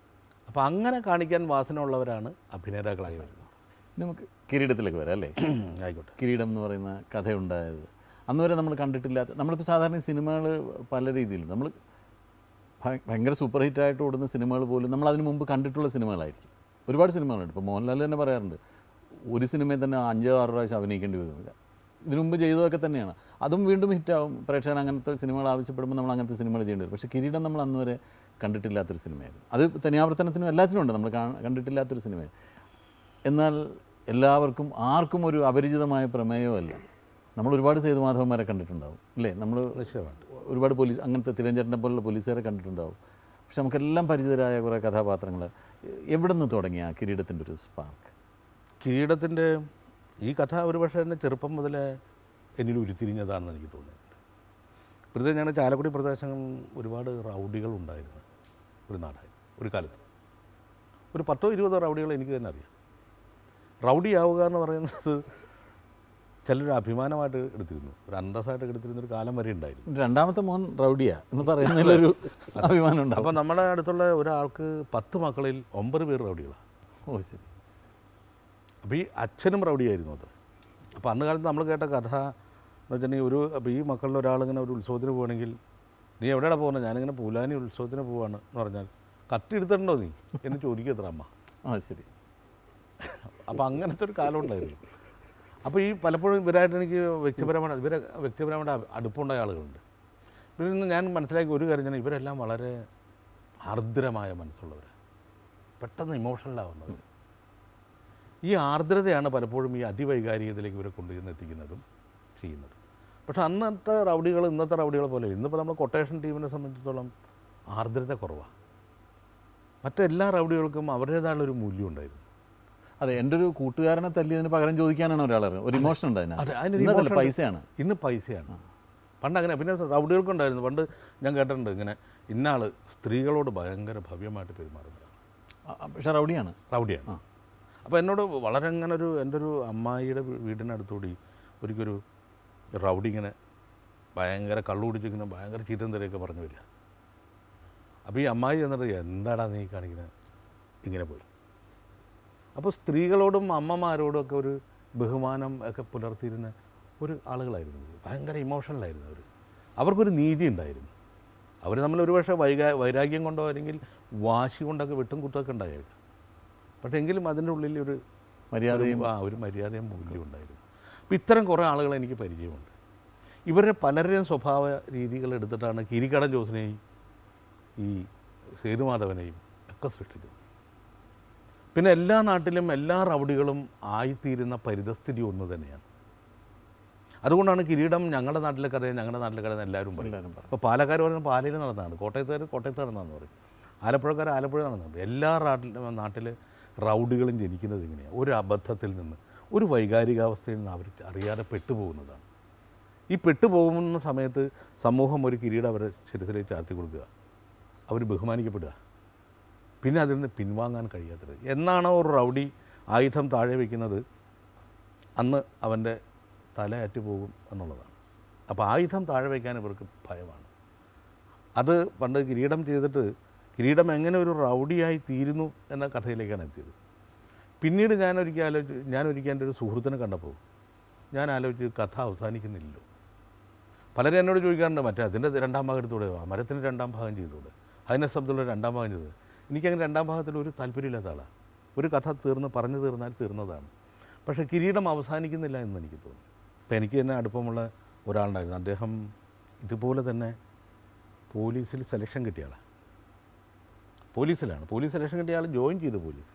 അപ്പോൾ അങ്ങനെ കാണിക്കാൻ വാസനയുള്ളവരാണ് അഭിനേതാക്കളായി വരുന്നത് നമുക്ക് കിരീടത്തിലേക്ക് വരാം അല്ലേ ആയിക്കോട്ടെ കിരീടം എന്ന് പറയുന്ന കഥയുണ്ടായത് അന്ന് വരെ നമ്മൾ കണ്ടിട്ടില്ലാത്ത നമ്മളിപ്പോൾ സാധാരണ സിനിമകൾ പല രീതിയിലും നമ്മൾ ഭയ- ഭയങ്കര സൂപ്പർ ഹിറ്റായിട്ട് ഓടുന്ന സിനിമകൾ പോലും നമ്മൾ അതിന് മുമ്പ് കണ്ടിട്ടുള്ള സിനിമകളായിരിക്കും ഒരുപാട് സിനിമകളുണ്ട് ഇപ്പോൾ മോഹൻലാൽ തന്നെ പറയാറുണ്ട് ഒരു സിനിമയിൽ തന്നെ അഞ്ചോ ആറോ പ്രാവശ്യം അഭിനയിക്കേണ്ടി വരുന്നത് ഇതിനു മുമ്പ് ചെയ്തതൊക്കെ തന്നെയാണ് അതും വീണ്ടും ഹിറ്റാവും പ്രേക്ഷകർ അങ്ങനത്തെ സിനിമകൾ ആവശ്യപ്പെടുമ്പോൾ നമ്മൾ അങ്ങനത്തെ സിനിമകൾ ചെയ്യേണ്ടി വരും പക്ഷേ കിരീടം നമ്മൾ അന്ന് വരെ കണ്ടിട്ടില്ലാത്തൊരു സിനിമയായിരുന്നു അത് തനിയാവർത്തനത്തിനും എല്ലാത്തിനും ഉണ്ട് നമ്മൾ കാ- കണ്ടിട്ടില്ലാത്തൊരു സിനിമയാണ് എന്നാൽ എല്ലാവർക്കും ആർക്കും ഒരു അപരിചിതമായ പ്രമേയമല്ല നമ്മൾ ഒരുപാട് സേതുമാധവന്മാരെ കണ്ടിട്ടുണ്ടാവും അല്ലേ നമ്മൾ നിശ്ചയമായിട്ട് ഒരുപാട് പോലീസ് അങ്ങനത്തെ തിരഞ്ചേട്ടനെ പോലുള്ള പോലീസുകാരെ കണ്ടിട്ടുണ്ടാവും പക്ഷെ നമുക്കെല്ലാം പരിചിതരായ കുറേ കഥാപാത്രങ്ങൾ എവിടെ നിന്ന് തുടങ്ങിയ ആ കിരീടത്തിൻ്റെ ഒരു സ്പാർക്ക് കിരീടത്തിൻ്റെ ഈ കഥ ഒരു പക്ഷേ എൻ്റെ ചെറുപ്പം മുതലേ എന്നിൽ ഉരുത്തിരിഞ്ഞതാണെന്ന് എനിക്ക് തോന്നിയിട്ടുണ്ട് പ്രത്യേകം ഞങ്ങളുടെ ചാലക്കുടി പ്രദേശം ഒരുപാട് റൗഡികൾ ഉണ്ടായിരുന്നു ഒരു നാടായി ഒരു കാലത്ത് ഒരു പത്തോ ഇരുപതോ റൗഡികൾ എനിക്ക് തന്നെ അറിയാം റൗഡി ആവുക എന്ന് പറയുന്നത് ചിലർ അഭിമാനമായിട്ട് എടുത്തിരുന്നു ഒരു അന്തസ്സായിട്ട് എടുത്തിരുന്ന ഒരു കാലം വരെ ഉണ്ടായിരുന്നു രണ്ടാമത്തെ മോൻ റൗഡിയ എന്ന് പറയുന്നതിലൊരു അഭിമാനം ഉണ്ടാവും അപ്പോൾ നമ്മുടെ അടുത്തുള്ള ഒരാൾക്ക് പത്ത് മക്കളിൽ ഒമ്പത് പേര് റൗഡികളാണ് ഓ ശരി അപ്പോൾ ഈ അച്ഛനും റൗഡിയായിരുന്നു അത് അപ്പോൾ അന്ന് കാലത്ത് നമ്മൾ കേട്ട കഥ എന്ന് വെച്ചിട്ടുണ്ടെങ്കിൽ ഒരു അപ്പോൾ ഈ മക്കളിൽ ഒരാളിങ്ങനെ ഒരു ഉത്സവത്തിന് പോകണമെങ്കിൽ നീ എവിടെയാണ് പോകുന്നത് ഞാനിങ്ങനെ പൂലാനി ഉത്സവത്തിന് പോവാണ് എന്ന് പറഞ്ഞാൽ കത്തി എടുത്തിട്ടുണ്ടോ നീ എന്ന് ചോദിക്കത്ര അമ്മ ആ ശരി അപ്പോൾ അങ്ങനത്തെ ഒരു കാലം ഉണ്ടായിരുന്നു അപ്പോൾ ഈ പലപ്പോഴും ഇവരായിട്ട് എനിക്ക് വ്യക്തിപരമായിട്ട് ഇവരെ വ്യക്തിപരമായിട്ട് അ- അടുപ്പമുണ്ടായ ആളുകളുണ്ട് ഇവരിൽ നിന്ന് ഞാൻ മനസ്സിലാക്കിയ ഒരു കാര്യം തന്നെ ഇവരെല്ലാം വളരെ ആർദ്രമായ മനസ്സുള്ളവരാണ് പെട്ടെന്ന് ഇമോഷണലാവുന്നത് ഈ ആർദ്രതയാണ് പലപ്പോഴും ഈ അതിവൈകാരികതയിലേക്ക് ഇവരെ കൊണ്ടുചെന്ന് എത്തിക്കുന്നതും ചെയ്യുന്നത് പക്ഷേ അന്നത്തെ റൗഡികൾ ഇന്നത്തെ റൗഡികൾ പോലെ ഇന്നിപ്പോൾ നമ്മൾ കൊട്ടേഷൻ ടീമിനെ സംബന്ധിച്ചിടത്തോളം ആർദ്രത കുറവാണ് മറ്റെല്ലാ റൗഡികൾക്കും അവരുടേതായുള്ളൊരു മൂല്യം ഉണ്ടായിരുന്നു അതെ എൻ്റെ ഒരു കൂട്ടുകാരനെ തല്ലിയതിന് പകരം ചോദിക്കാനാണ് ഒരാൾ ഇറങ്ങുന്നത് ഒരു ഇമോഷൻ ഉണ്ട് അതെ, അതിനകത്ത് അതിനൊരു ഇന്നതല്ല emotion ഉണ്ട്. പൈസയാണ് ഇന്ന് പൈസയാണ് പണ്ട് അങ്ങനെ പിന്നെ റൗഡികൾക്കുണ്ടായിരുന്നു പണ്ട് ഞാൻ കേട്ടിട്ടുണ്ട് ഇങ്ങനെ ഇന്നാൾ സ്ത്രീകളോട് ഭയങ്കര ഭവ്യമായിട്ട് പെരുമാറുന്നതാണ് ആ, ആ, പക്ഷെ റൗഡിയാണ് റൗഡിയാണ് അപ്പോൾ എന്നോട് വളരെ അങ്ങനെ ഒരു എൻ്റെ ഒരു അമ്മായിയുടെ വീ- വീടിനടുത്തുകൂടി ഒരിക്കലൊരു റൗഡി ഇങ്ങനെ ഭയങ്കര കള്ളു കുടിച്ചിങ്ങനെ ഭയങ്കര ചീത്തം തെറിയൊക്കെ പറഞ്ഞു വരിക അപ്പോൾ ഈ അമ്മായി എന്നിട്ട് എന്താടാ നീ കാണിക്കുന്നത് ഇങ്ങനെ പോയി അപ്പോൾ സ്ത്രീകളോടും അമ്മമാരോടും ഒക്കെ ഒരു ബഹുമാനം ഒക്കെ പുലർത്തിയിരുന്ന ഒരു ആളുകളായിരുന്നു ഇവര്. ഭയങ്കര ഇമോഷണലായിരുന്നു അവർ അവർക്കൊരു നീതി ഉണ്ടായിരുന്നു അവർ നമ്മൾ ഒരു പക്ഷേ വൈകാ വൈരാഗ്യം കൊണ്ടോ അല്ലെങ്കിൽ വാശി കൊണ്ടൊക്കെ വെട്ടും കുത്തൊക്കെ ഉണ്ടായേക്കാം പക്ഷേ എങ്കിലും അതിൻ്റെ ഉള്ളിൽ ഒരു മര്യാദയും ഒരു- ആ ഒരു മര്യാദയും മൂല്യം ഉണ്ടായിരുന്നു അപ്പം ഇത്തരം കുറേ ആളുകളെ എനിക്ക് പരിചയമുണ്ട് ഇവരുടെ പലരുടെയും സ്വഭാവ രീതികൾ എടുത്തിട്ടാണ് കിരിക്കടൻ ജോസിനെയും ഈ സേതുമാധവനെയും ഒക്കെ സൃഷ്ടിച്ചത് പിന്നെ എല്ലാ നാട്ടിലും എല്ലാ റൗഡികളും ആയിത്തീരുന്ന പരിതസ്ഥിതി ഒന്ന് തന്നെയാണ് അതുകൊണ്ടാണ് കിരീടം ഞങ്ങളുടെ നാട്ടിലെ കഥയെ ഞങ്ങളുടെ നാട്ടിലെ കഥ എല്ലാവരും പറയും എല്ലാവരും പറയും. ഇപ്പോൾ പാലക്കാർ പറയുന്നത് പാലയിൽ നടന്നതാണ് കോട്ടയത്തുകാർ കോട്ടയത്ത് നടന്നതെന്ന് പറയും ആലപ്പുഴക്കാർ ആലപ്പുഴ നടന്നത് എല്ലാ നാട്ടിൽ നാട്ടിൽ റൗഡികളും ജനിക്കുന്നത് ഇങ്ങനെയാണ് ഒരു അബദ്ധത്തിൽ നിന്ന് ഒരു വൈകാരികാവസ്ഥയിൽ നിന്ന് അവർ അറിയാതെ പെട്ടുപോകുന്നതാണ് ഈ പെട്ടുപോകുന്ന സമയത്ത് സമൂഹം ഒരു കിരീടം അവരെ ശിരസിലേക്ക് ചാർത്തി കൊടുക്കുക അവർ ബഹുമാനിക്കപ്പെടുക പിന്നെ അതിൽ നിന്ന് പിൻവാങ്ങാൻ കഴിയാത്തത് എന്നാണോ ഒരു റൗഡി ആയുധം താഴെ വയ്ക്കുന്നത് അന്ന് അവൻ്റെ തല അറ്റുപോകും എന്നുള്ളതാണ് അപ്പോൾ ആയുധം താഴെ വയ്ക്കാൻ ഇവർക്ക് ഭയമാണ് അത് പണ്ട് കിരീടം ചെയ്തിട്ട് കിരീടം എങ്ങനെ ഒരു റൗഡിയായി തീരുന്നു എന്ന കഥയിലേക്കാണ് എത്തിയത് പിന്നീട് ഞാൻ ഒരിക്കൽ ആലോചിച്ച് ഞാൻ ഒരിക്കൽ എൻ്റെ ഒരു സുഹൃത്തിനെ കണ്ടപ്പോൾ ഞാൻ ആലോചിച്ച് കഥ അവസാനിക്കുന്നില്ലല്ലോ പലരും എന്നോട് ചോദിക്കാറുണ്ട് മറ്റേ അതിൻ്റെ രണ്ടാം ഭാഗം എടുത്തുകൂടെ ആ മരത്തിന് രണ്ടാം ഭാഗം ചെയ്തുകൂടെ അതിനെ ശബ്ദമുള്ള രണ്ടാം ഭാഗം ചെയ്തത് എനിക്കങ്ങനെ രണ്ടാം ഭാഗത്തിൽ ഒരു താല്പര്യമില്ലാത്ത ആളാണ് ഒരു കഥ തീർന്ന് പറഞ്ഞു തീർന്നാൽ തീർന്നതാണ് പക്ഷേ കിരീടം അവസാനിക്കുന്നില്ല എന്ന് എനിക്ക് തോന്നി അപ്പോൾ എനിക്ക് തന്നെ അടുപ്പമുള്ള ഒരാളുണ്ടായിരുന്നു അദ്ദേഹം ഇതുപോലെ തന്നെ പോലീസിൽ സെലക്ഷൻ കിട്ടിയ ആളാണ് പോലീസിലാണ് പോലീസ് സെലക്ഷൻ കിട്ടിയ ആൾ ജോയിൻ ചെയ്തു പോലീസിൽ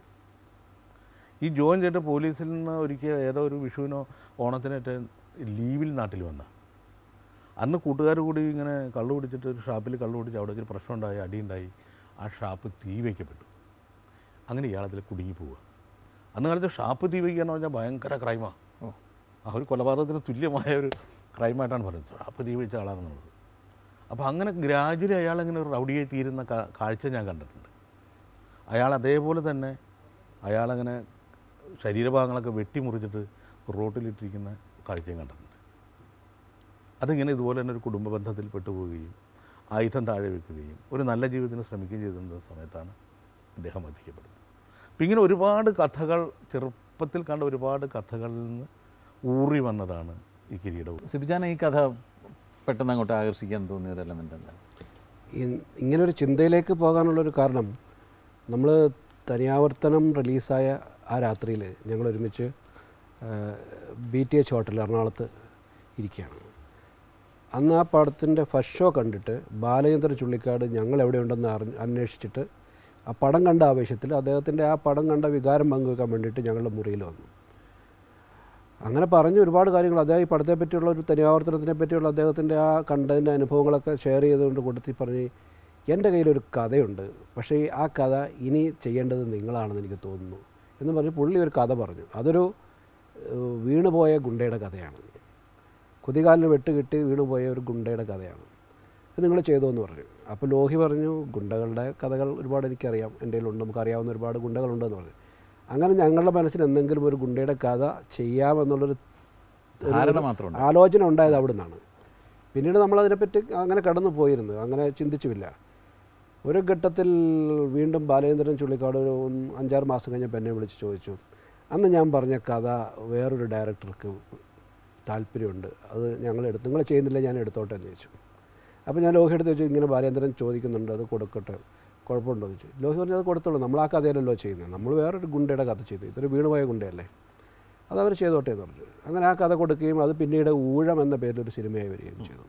ഈ ജോയിൻ ചെയ്തിട്ട് പോലീസിൽ നിന്ന് ഒരിക്കൽ ഏതോ ഒരു വിഷുവിനോ ഓണത്തിനൊക്കെ ലീവിൽ നാട്ടിൽ വന്ന അന്ന് കൂട്ടുകാർ കൂടി ഇങ്ങനെ കള്ളു കുടിച്ചിട്ട് ഒരു ഷാപ്പിൽ കള്ളു കുടിച്ച് അവിടെ ഒരു പ്രശ്നം ഉണ്ടായി അടിയുണ്ടായി ആ ഷാപ്പ് തീ വയ്ക്കപ്പെട്ടു അങ്ങനെ ഇയാളതിൽ കുടുങ്ങി പോവുക അന്ന് കാലത്ത് ഷാപ്പ് തീ വയ്ക്കുക എന്ന് പറഞ്ഞാൽ ഭയങ്കര ക്രൈമാണ് ഓ ആ ഒരു കൊലപാതകത്തിന് തുല്യമായ ഒരു ക്രൈമായിട്ടാണ് പറയുന്നത് ഷാപ്പ് തീ വെച്ച ആളാണെന്നുള്ളത് അപ്പോൾ അങ്ങനെ ഗ്രാജുവലി അയാൾ അങ്ങനെ ഒരു റൗഡിയായി തീരുന്ന കാ- കാഴ്ച ഞാൻ കണ്ടിട്ടുണ്ട് അയാൾ അതേപോലെ തന്നെ അയാളങ്ങനെ ശരീരഭാഗങ്ങളൊക്കെ വെട്ടിമുറിച്ചിട്ട് റോട്ടിലിട്ടിരിക്കുന്ന കാഴ്ചയും കണ്ടിട്ടുണ്ട് അതിങ്ങനെ ഇതുപോലെ തന്നെ ഒരു കുടുംബ ബന്ധത്തിൽ പെട്ടുപോവുകയും ആയുധം താഴെ വെക്കുകയും ഒരു നല്ല ജീവിതത്തിന് ശ്രമിക്കുകയും ചെയ്തിരുന്ന സമയത്താണ് ഇദ്ദേഹം വധിക്കപ്പെടുന്നത് അപ്പം ഇങ്ങനെ ഒരുപാട് കഥകൾ ചെറുപ്പത്തിൽ കണ്ട ഒരുപാട് കഥകളിൽ നിന്ന് ഊറി വന്നതാണ് ഈ കിരീടവും സിബിജാന ഈ കഥ പെട്ടെന്ന് അങ്ങോട്ട് ആകർഷിക്കാൻ തോന്നിയ ഒരു എലമെൻ്റ് എന്താണ് ഈ- ഇങ്ങനൊരു ചിന്തയിലേക്ക് പോകാനുള്ളൊരു കാരണം നമ്മൾ തനിയാവർത്തനം റിലീസായ ആ രാത്രിയിൽ ഞങ്ങൾ ഒരുമിച്ച് ബി ടി എച്ച് ഹോട്ടൽ എറണാകുളത്ത് ഇരിക്കുകയാണ് അന്ന് ആ പടത്തിൻ്റെ ഫസ്റ്റ് ഷോ കണ്ടിട്ട് ബാലചന്ദ്രൻ ചുള്ളിക്കാട് ഞങ്ങൾ എവിടെയുണ്ടെന്ന് അറിഞ്ഞ് അന്വേഷിച്ചിട്ട് ആ പടം കണ്ട ആവേശത്തിൽ അദ്ദേഹത്തിൻ്റെ ആ പടം കണ്ട വികാരം പങ്കുവെക്കാൻ വേണ്ടിയിട്ട് ഞങ്ങളുടെ മുറിയിൽ വന്നു അങ്ങനെ പറഞ്ഞ് ഒരുപാട് കാര്യങ്ങൾ അദ്ദേഹം ഈ പടത്തെ പറ്റിയുള്ള ഒരു തനിയാവർത്തനത്തിനെ പറ്റിയുള്ള അദ്ദേഹത്തിൻ്റെ ആ കണ്ടതിൻ്റെ അനുഭവങ്ങളൊക്കെ ഷെയർ ചെയ്തുകൊണ്ട് കൊടുത്തി പറഞ്ഞ് എൻ്റെ കയ്യിലൊരു കഥയുണ്ട് പക്ഷേ ഈ ആ കഥ ഇനി ചെയ്യേണ്ടത് നിങ്ങളാണെന്ന് എനിക്ക് തോന്നുന്നു എന്ന് പറഞ്ഞ് പുള്ളി ഒരു കഥ പറഞ്ഞു അതൊരു ഏഹ്, വീണുപോയ ഗുണ്ടയുടെ കഥയാണ് കുതികാലിന് വെട്ട് കിട്ടി വീണുപോയ ഒരു ഗുണ്ടയുടെ കഥയാണ് ഇത് നിങ്ങൾ ചെയ്തോ എന്ന് പറഞ്ഞു അപ്പോൾ ലോഹി പറഞ്ഞു ഗുണ്ടകളുടെ കഥകൾ ഒരുപാട് എനിക്കറിയാം എൻ്റെ കയ്യിലുണ്ട് നമുക്കറിയാവുന്ന ഒരുപാട് ഗുണ്ടകളുണ്ടെന്ന് പറഞ്ഞു അങ്ങനെ ഞങ്ങളുടെ മനസ്സിൽ എന്തെങ്കിലും ഒരു ഗുണ്ടയുടെ കഥ ചെയ്യാമെന്നുള്ളൊരു ധാരണ മാത്രമുണ്ട് ആലോചന ഉണ്ടായത് അവിടെ നിന്നാണ് പിന്നീട് നമ്മളതിനെപ്പറ്റി അങ്ങനെ കടന്നു പോയിരുന്നു അങ്ങനെ ചിന്തിച്ചുമില്ല ഒരു ഘട്ടത്തിൽ വീണ്ടും ബാലേന്ദ്രൻ ചുള്ളിക്കാട് ഒരു ഒന്ന് അഞ്ചാറ് മാസം കഴിഞ്ഞപ്പോൾ എന്നെ വിളിച്ച് ചോദിച്ചു അന്ന് ഞാൻ പറഞ്ഞ കഥ വേറൊരു ഡയറക്ടർക്ക് താല്പര്യമുണ്ട് അത് ഞങ്ങൾ എടുത്ത് നിങ്ങൾ ചെയ്യുന്നില്ല ഞാൻ എടുത്തോട്ടെ എന്ന് ചോദിച്ചു അപ്പോൾ ഞാൻ ലോഹി എടുത്ത് ചോദിച്ചു ഇങ്ങനെ ബാലേന്ദ്രൻ ചോദിക്കുന്നുണ്ട് അത് കൊടുക്കട്ടെ കുഴപ്പമുണ്ടോ എന്ന് ചോദിച്ചു ലോഹി പറഞ്ഞു അത് കൊടുത്തോളൂ നമ്മൾ ആ കഥയിലല്ലോ ചെയ്യുന്നത് നമ്മൾ വേറൊരു ഗുണ്ടയുടെ കഥ ചെയ്തു ഇതൊരു വീണുപോയ ഗുണ്ടയല്ലേ അത് അവർ ചെയ്തോട്ടെ എന്ന് പറഞ്ഞു അങ്ങനെ ആ കഥ കൊടുക്കുകയും അത് പിന്നീട് ഊഴം എന്ന പേരിൽ ഒരു സിനിമയായി വരികയും ചെയ്തു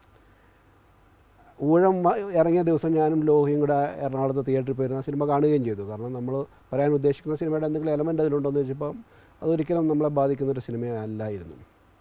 ഊഴം വ- ഇറങ്ങിയ ദിവസം ഞാനും ലോഹിയും കൂടെ എറണാകുളത്ത് തിയേറ്ററിൽ പോയിരുന്ന സിനിമ കാണുകയും ചെയ്തു കാരണം നമ്മൾ പറയാൻ ഉദ്ദേശിക്കുന്ന സിനിമയുടെ എന്തെങ്കിലും എലമെൻ്റ് അതിലുണ്ടോ എന്ന് ചോദിച്ചപ്പം അതൊരിക്കലും നമ്മളെ ബാധിക്കുന്ന ഒരു സിനിമ അല്ലായിരുന്നു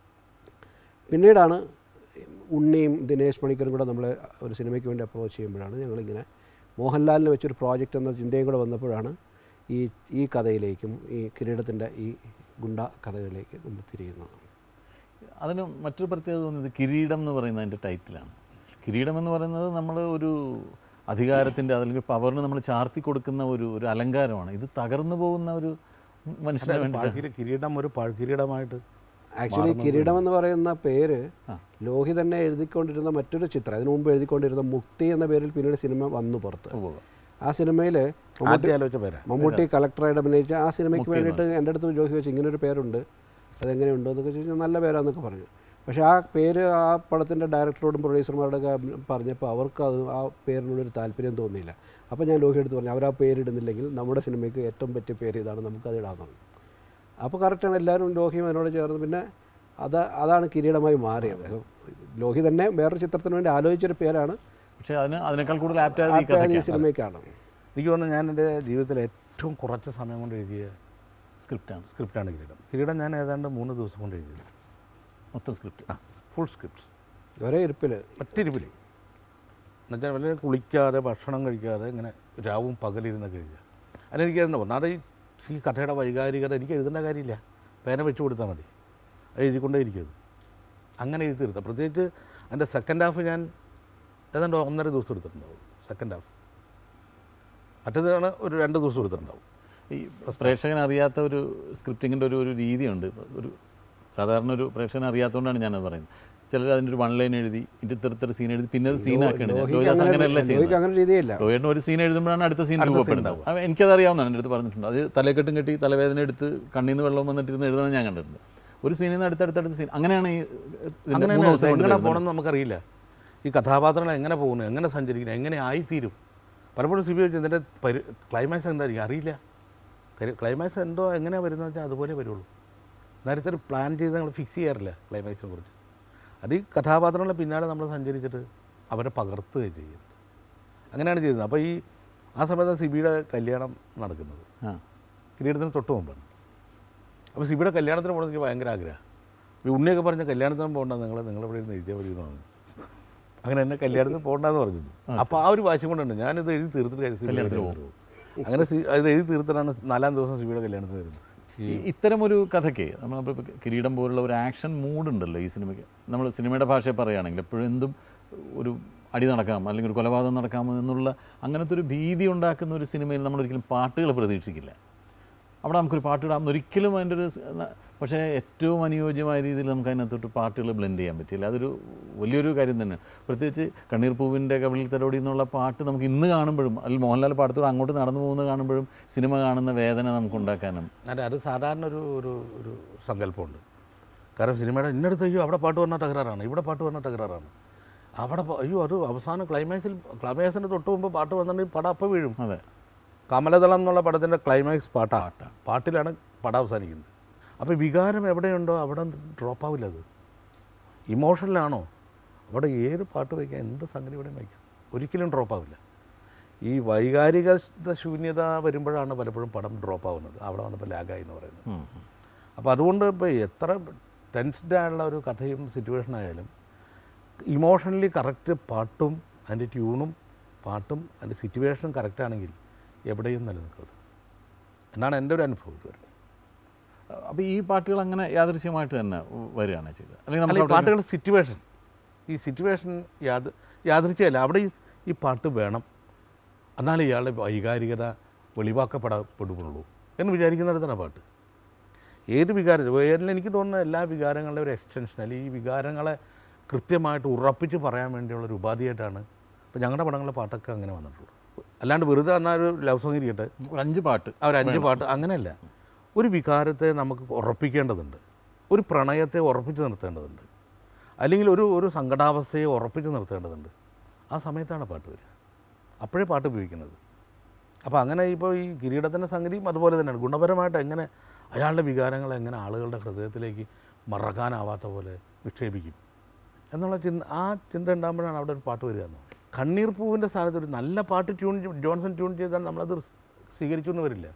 പിന്നീടാണ് ഉണ്ണിയും ദിനേശ് മണിക്കറും കൂടെ നമ്മളെ ഒരു സിനിമയ്ക്ക് വേണ്ടി അപ്രോച്ച് ചെയ്യുമ്പോഴാണ് ഞങ്ങളിങ്ങനെ മോഹൻലാലിന് വെച്ചൊരു പ്രോജക്റ്റ് എന്ന ചിന്തയും കൂടെ വന്നപ്പോഴാണ് ഈ ഈ കഥയിലേക്കും ഈ കിരീടത്തിൻ്റെ ഈ ഗുണ്ട കഥകളിലേക്ക് നമ്മൾ തിരിയുന്നത് അതിന് മറ്റൊരു പ്രത്യേകത തോന്നിയത് കിരീടം എന്ന് പറയുന്നത് അതിൻ്റെ ടൈറ്റിലാണ് കിരീടം എന്ന് പറയുന്നത് നമ്മൾ ഒരു അധികാരത്തിൻ്റെ അല്ലെങ്കിൽ പവറിന് നമ്മൾ ചാർത്തി കൊടുക്കുന്ന ഒരു ഒരു അലങ്കാരമാണ് ഇത് തകർന്നു പോകുന്ന ഒരു മനുഷ്യന് വേണ്ടി പാഴ്കിരീ കിരീടം ഒരു പാഴ്കിരീടമായിട്ട് ആക്ച്വലി കിരീടം എന്ന് പറയുന്ന പേര് ലോഹി തന്നെ എഴുതിക്കൊണ്ടിരുന്ന മറ്റൊരു ചിത്രം അതിനു മുമ്പ് എഴുതിക്കൊണ്ടിരുന്ന മുക്തി എന്ന പേരിൽ പിന്നീട് സിനിമ വന്നു പുറത്ത് ആ സിനിമയിൽ ആദ്യം ആലോചിച്ച പേരാ മമ്മൂട്ടി കളക്ടറായിട്ട് അഭിനയിച്ച ആ സിനിമയ്ക്ക് വേണ്ടിയിട്ട് എൻ്റെ അടുത്ത് ജോഹി വെച്ച് ഇങ്ങനെ ഒരു പേരുണ്ട് അതെങ്ങനെയുണ്ടോ എന്നൊക്കെ ചോദിച്ചാൽ നല്ല പേരാന്നൊക്കെ പറഞ്ഞു പക്ഷേ ആ പേര് ആ പടത്തിൻ്റെ ഡയറക്ടറോടും പ്രൊഡ്യൂസർമാരോടൊക്കെ പറഞ്ഞപ്പോൾ അവർക്ക് അത് ആ പേരിനോടൊരു താല്പര്യം തോന്നിയില്ല അപ്പോൾ ഞാൻ ലോഹി എടുത്ത് പറഞ്ഞു അവർ ആ പേരിടുന്നില്ലെങ്കിൽ നമ്മുടെ സിനിമയ്ക്ക് ഏറ്റവും പറ്റിയ പേര് ഇതാണ് നമുക്കത് ഇടാമെന്ന് പറഞ്ഞു അപ്പോൾ കറക്റ്റാണ് എല്ലാവരും ലോഹിയും അതിനോട് ചേർന്ന് പിന്നെ അത് അതാണ് കിരീടമായി മാറിയത് ലോഹി തന്നെ വേറൊരു ചിത്രത്തിന് വേണ്ടി ആലോചിച്ചൊരു പേരാണ് പക്ഷേ അതിന് അതിനേക്കാൾ കൂടുതൽ ആപ്റ്റായത് ഈ ആ പേര് ഈ കഥയ്ക്കാണ് സിനിമയ്ക്കാണ് എനിക്ക് തോന്നുന്നു ഞാൻ എൻ്റെ ജീവിതത്തിൽ ഏറ്റവും കുറച്ച് സമയം കൊണ്ട് എഴുതിയ സ്ക്രിപ്റ്റാണ് സ്ക്രിപ്റ്റാണ് കിരീടം കിരീടം ഞാൻ ഏതാണ്ട് മൂന്ന് ദിവസം കൊണ്ട് എഴുതിയത് മൊത്തം സ്ക്രിപ്റ്റ് ആ ഫുൾ സ്ക്രിപ്റ്റ് ഒരേ ഇരിപ്പിൽ ഒറ്റിരിപ്പിൽ എന്നുവെച്ചാൽ വളരെ കുളിക്കാതെ ഭക്ഷണം കഴിക്കാതെ ഇങ്ങനെ രാവും പകലിരുന്നൊക്കെ എഴുതുക അതിനെനിക്ക് എന്താ ഒന്നാമത് ഈ ഈ കഥയുടെ വൈകാരികത എനിക്ക് എഴുതേണ്ട കാര്യമില്ല പേന വെച്ച് കൊടുത്താൽ മതി അത് എഴുതിക്കൊണ്ടേ ഇരിക്കും അങ്ങനെ എഴുതി തീർത്താം പ്രത്യേകിച്ച് എൻ്റെ സെക്കൻഡ് ഹാഫ് ഞാൻ ഏതാണ്ട് ഒന്നര ദിവസം എടുത്തിട്ടുണ്ടാവും സെക്കൻഡ് ഹാഫ് മറ്റേതാണ് ഒരു രണ്ട് ദിവസം എടുത്തിട്ടുണ്ടാവും ഈ പ്രേക്ഷകൻ അറിയാത്ത ഒരു സ്ക്രിപ്റ്റിങ്ങിൻ്റെ ഒരു ഒരു രീതിയുണ്ട് ഒരു സാധാരണ ഒരു പ്രേക്ഷകൻ അറിയാത്തതുകൊണ്ടാണ് ഞാനത് പറയുന്നത് ചിലർ അതിൻ്റെ ഒരു വൺ ലൈൻ എഴുതി ഇതിൻ്റെ ഇത്തരത്തിൽ സീൻ എഴുതി പിന്നെ അത് സീനാക്കുകയാണ് ഞാൻ. ലോഹിദാസ് അങ്ങനെയല്ല ലോഹിക്ക് ചെയ്യുന്നത് അങ്ങനെ രീതിയില്ല ലോഹിയുടെ ഒരു സീൻ എഴുതുമ്പോഴാണ് അടുത്ത സീൻ രൂപപ്പെടുന്നത് അവ- എനിക്കത് അറിയാവുന്നതാണ് എൻ്റെ അടുത്ത് പറഞ്ഞിട്ടുണ്ട് അത് തലക്കെട്ടും കെട്ടി തലവേദന എടുത്ത് കണ്ണിൽ നിന്ന് വെള്ളം വന്നിട്ടിരുന്ന് എഴുതുന്നത് ഞാൻ കണ്ടിട്ടുണ്ട് ഒരു സീനിൽ നിന്ന് അടുത്തടുത്തടുത്ത സീൻ അങ്ങനെയാണ് ഈ ഇതിൻ്റെ അങ്ങനെ മൂന്ന് ദിവസം കൊണ്ട് എങ്ങനെ തീർന്നത്. പോകണമെന്ന് നമുക്കറിയില്ല ഈ കഥാപാത്രങ്ങൾ എങ്ങനെ പോകുന്നു എങ്ങനെ സഞ്ചരിക്കുന്നു എങ്ങനെ ആയിത്തീരും പലപ്പോഴും സിബി വെച്ച് ഇതിൻ്റെ പരി ക്ലൈമാക്സ് എന്തായിരിക്കും അറിയില്ല ക്ലൈമാക്സ് എന്തോ എങ്ങനെയാണ് വരുന്നത് വെച്ചാൽ അതുപോലെ വരുള്ളൂ നേരത്തെ ഒരു പ്ലാൻ ചെയ്ത് നമ്മൾ ഫിക്സ് ചെയ്യാറില്ല ക്ലൈമാക്സിനെ കുറിച്ച് അത് ഈ കഥാപാത്രങ്ങളെ പിന്നാലെ നമ്മൾ സഞ്ചരിച്ചിട്ട് അവരെ പകർത്തുകയും ചെയ്യുന്നത് അങ്ങനെയാണ് ചെയ്യുന്നത് അപ്പോൾ ഈ ആ സമയത്ത് സിബിയുടെ കല്യാണം നടക്കുന്നത് ആ കിരീടത്തിന് തൊട്ട് മുമ്പാണ് അപ്പോൾ സിബിയുടെ കല്യാണത്തിന് പോകണമെന്ന് എനിക്ക് ഭയങ്കര ആഗ്രഹം ഈ ഉണ്ണിയൊക്കെ പറഞ്ഞ കല്യാണത്തിന് പോകണ്ട നിങ്ങൾ നിങ്ങളിവിടെ ഇരുന്ന് എഴുതിയാൽ മതി എന്ന് പറഞ്ഞു അങ്ങനെ എന്നെ കല്യാണത്തിന് പോകണ്ടെന്ന് പറഞ്ഞു അപ്പോൾ ആ ഒരു വാശി കൊണ്ടുണ്ട് ഞാനിത് എഴുതി തീർത്തിട്ട് കാര്യം സിബിയുടെ കല്യാണത്തിന് കല്യാണത്തിന് പോകും അങ്ങനെ സി- അത് എഴുതി തീർത്തിട്ടാണ് നാലാം ദിവസം സിബിയുടെ കല്യാണത്തിന് വരുന്നത് ഈ ഇത്തരമൊരു കഥയ്ക്ക് നമ്മൾ കിരീടം പോലുള്ള ഒരു ആക്ഷൻ മൂഡുണ്ടല്ലോ ഈ സിനിമയ്ക്ക് നമ്മൾ സിനിമയുടെ ഭാഷയെ പറയുകയാണെങ്കിൽ എപ്പോഴും എന്തും ഒരു അടി നടക്കാം അല്ലെങ്കിൽ ഒരു കൊലപാതകം നടക്കാമോ എന്നുള്ള അങ്ങനത്തെ ഒരു ഭീതി ഉണ്ടാക്കുന്ന ഒരു സിനിമയിൽ നമ്മൾ ഒരിക്കലും പാട്ടുകൾ പ്രതീക്ഷിക്കില്ല അവിടെ നമുക്കൊരു പാട്ട് ഇടാം ഒരിക്കലും അതിൻ്റെ ഒരു സ്- ന- പക്ഷേ ഏറ്റവും അനുയോജ്യമായ രീതിയിൽ നമുക്ക് അതിനകത്തോട്ട് പാട്ടുകൾ ബ്ലെൻഡ് ചെയ്യാൻ പറ്റില്ല അതൊരു വലിയൊരു കാര്യം തന്നെ പ്രത്യേകിച്ച് കണ്ണീർ പൂവിൻ്റെ കവിളിൽ തലോടി എന്നുള്ള പാട്ട് നമുക്ക് ഇന്ന് കാണുമ്പോഴും അല്ലെങ്കിൽ മോഹൻലാൽ പാടത്തോടെ അങ്ങോട്ട് നടന്നു പോകുന്നത് കാണുമ്പോഴും സിനിമ കാണുന്ന വേദന നമുക്ക് ഉണ്ടാക്കാനും അല്ല അത് സാധാരണ ഒരു ഒരു ഒരു സങ്കല്പമുണ്ട് കാരണം സിനിമയുടെ ഇന്നടുത്ത് അയ്യോ അവിടെ പാട്ട് പറഞ്ഞാൽ തകരാറാണ് ഇവിടെ പാട്ട് പറഞ്ഞാൽ തകരാറാണ് അവിടെ പ- അയ്യോ അത് അവസാനം ക്ലൈമാക്സിൽ ക്ലൈമാക്സിന് തൊട്ട് മുമ്പ് പാട്ട് വന്നിട്ടുണ്ടെങ്കിൽ പടം അപ്പം വീഴും അതെ കമലദളം എന്നുള്ള പടത്തിൻ്റെ ക്ലൈമാക്സ് പാട്ടാണ് പാട്ടിലാണ് പടം അവസാനിക്കുന്നത് അപ്പോൾ വികാരം എവിടെയുണ്ടോ അവിടെ ഡ്രോപ്പ് ആവില്ല അത് ഇമോഷനിലാണോ അവിടെ ഏത് പാട്ട് വയ്ക്കാം എന്ത് സംഗതി ഇവിടെ വയ്ക്കാം ഒരിക്കലും ഡ്രോപ്പ് ആവില്ല ഈ വൈകാരിക ശൂന്യത വരുമ്പോഴാണ് പലപ്പോഴും പടം ഡ്രോപ്പ് ആവുന്നത് അവിടെ വന്നപ്പോൾ ലാഗായി എന്ന് പറയുന്നത് ഉം. അപ്പോൾ അതുകൊണ്ട് ഇപ്പോൾ എത്ര ടെൻസ്ഡ് ആയുള്ള ഒരു കഥയും സിറ്റുവേഷൻ ആയാലും ഇമോഷണലി കറക്റ്റ് പാട്ടും അതിൻ്റെ ട്യൂണും പാട്ടും അതിൻ്റെ സിറ്റുവേഷനും കറക്റ്റ് ആണെങ്കിൽ എവിടെയും നിലനിൽക്കുന്നത് എന്നാണ് എൻ്റെ ഒരു അനുഭവം ഇതുവരെ അപ്പോൾ ഈ പാട്ടുകൾ അങ്ങനെ യാദൃശ്യമായിട്ട് തന്നെ വരികയാണ് ചെയ്തത് അല്ലെങ്കിൽ അല്ല നമുക്ക് ഈ അവിടെ പാട്ടുകൾ സിറ്റുവേഷൻ ഈ സിറ്റുവേഷൻ യാത് യാദൃച്ഛയല്ല അവിടെ ഈ ഈ പാട്ട് വേണം എന്നാലേ ഇയാളുടെ വൈകാരികത വെളിവാക്കപ്പെടപ്പെടുള്ളൂ എന്ന് വിചാരിക്കുന്നിടത്താണ് പാട്ട് ഏത് വികാരം ഏതിൽ എനിക്ക് തോന്നുന്ന എല്ലാ വികാരങ്ങളുടെ ഒരു എക്സ്റ്റൻഷൻ അല്ലെങ്കിൽ ഈ വികാരങ്ങളെ കൃത്യമായിട്ട് ഉറപ്പിച്ച് പറയാൻ വേണ്ടിയുള്ള ഒരു ഉപാധിയായിട്ടാണ് ഇപ്പോൾ ഞങ്ങളുടെ പടങ്ങളിലെ പാട്ടൊക്കെ അങ്ങനെ വന്നിട്ടുള്ളൂ അല്ലാണ്ട് വെറുതെ എന്നാൽ ഒരു ലവ് സോങ് ഇരിക്കട്ടെ ഒരു അഞ്ച് പാട്ട് ആ ഒരു അഞ്ച് പാട്ട് അങ്ങനെയല്ല ഒരു വികാരത്തെ നമുക്ക് ഉറപ്പിക്കേണ്ടതുണ്ട് ഒരു പ്രണയത്തെ ഉറപ്പിച്ച് നിർത്തേണ്ടതുണ്ട് അല്ലെങ്കിൽ ഒരു ഒരു സങ്കടാവസ്ഥയെ ഉറപ്പിച്ച് നിർത്തേണ്ടതുണ്ട് ആ സമയത്താണ് പാട്ട് വരിക അപ്പോഴേ പാട്ട് ഉപയോഗിക്കുന്നത് അപ്പോൾ അങ്ങനെ ഇപ്പോൾ ഈ കിരീടത്തിൻ്റെ സംഗതിയും അതുപോലെ തന്നെയാണ് ഗുണപരമായിട്ട് എങ്ങനെ അയാളുടെ വികാരങ്ങൾ എങ്ങനെ ആളുകളുടെ ഹൃദയത്തിലേക്ക് മറക്കാനാവാത്ത പോലെ വിക്ഷേപിക്കും എന്നുള്ള ചിന്ത ആ ചിന്ത ഉണ്ടാകുമ്പോഴാണ് അവിടെ ഒരു പാട്ട് വരിക എന്ന് കണ്ണീർ പൂവിൻ്റെ സ്ഥാനത്ത് ഒരു നല്ല പാട്ട് ട്യൂൺ ജോൺസൺ ട്യൂൺ ചെയ്താൽ നമ്മളത് സ്വീകരിച്ചു എന്ന് വരില്ല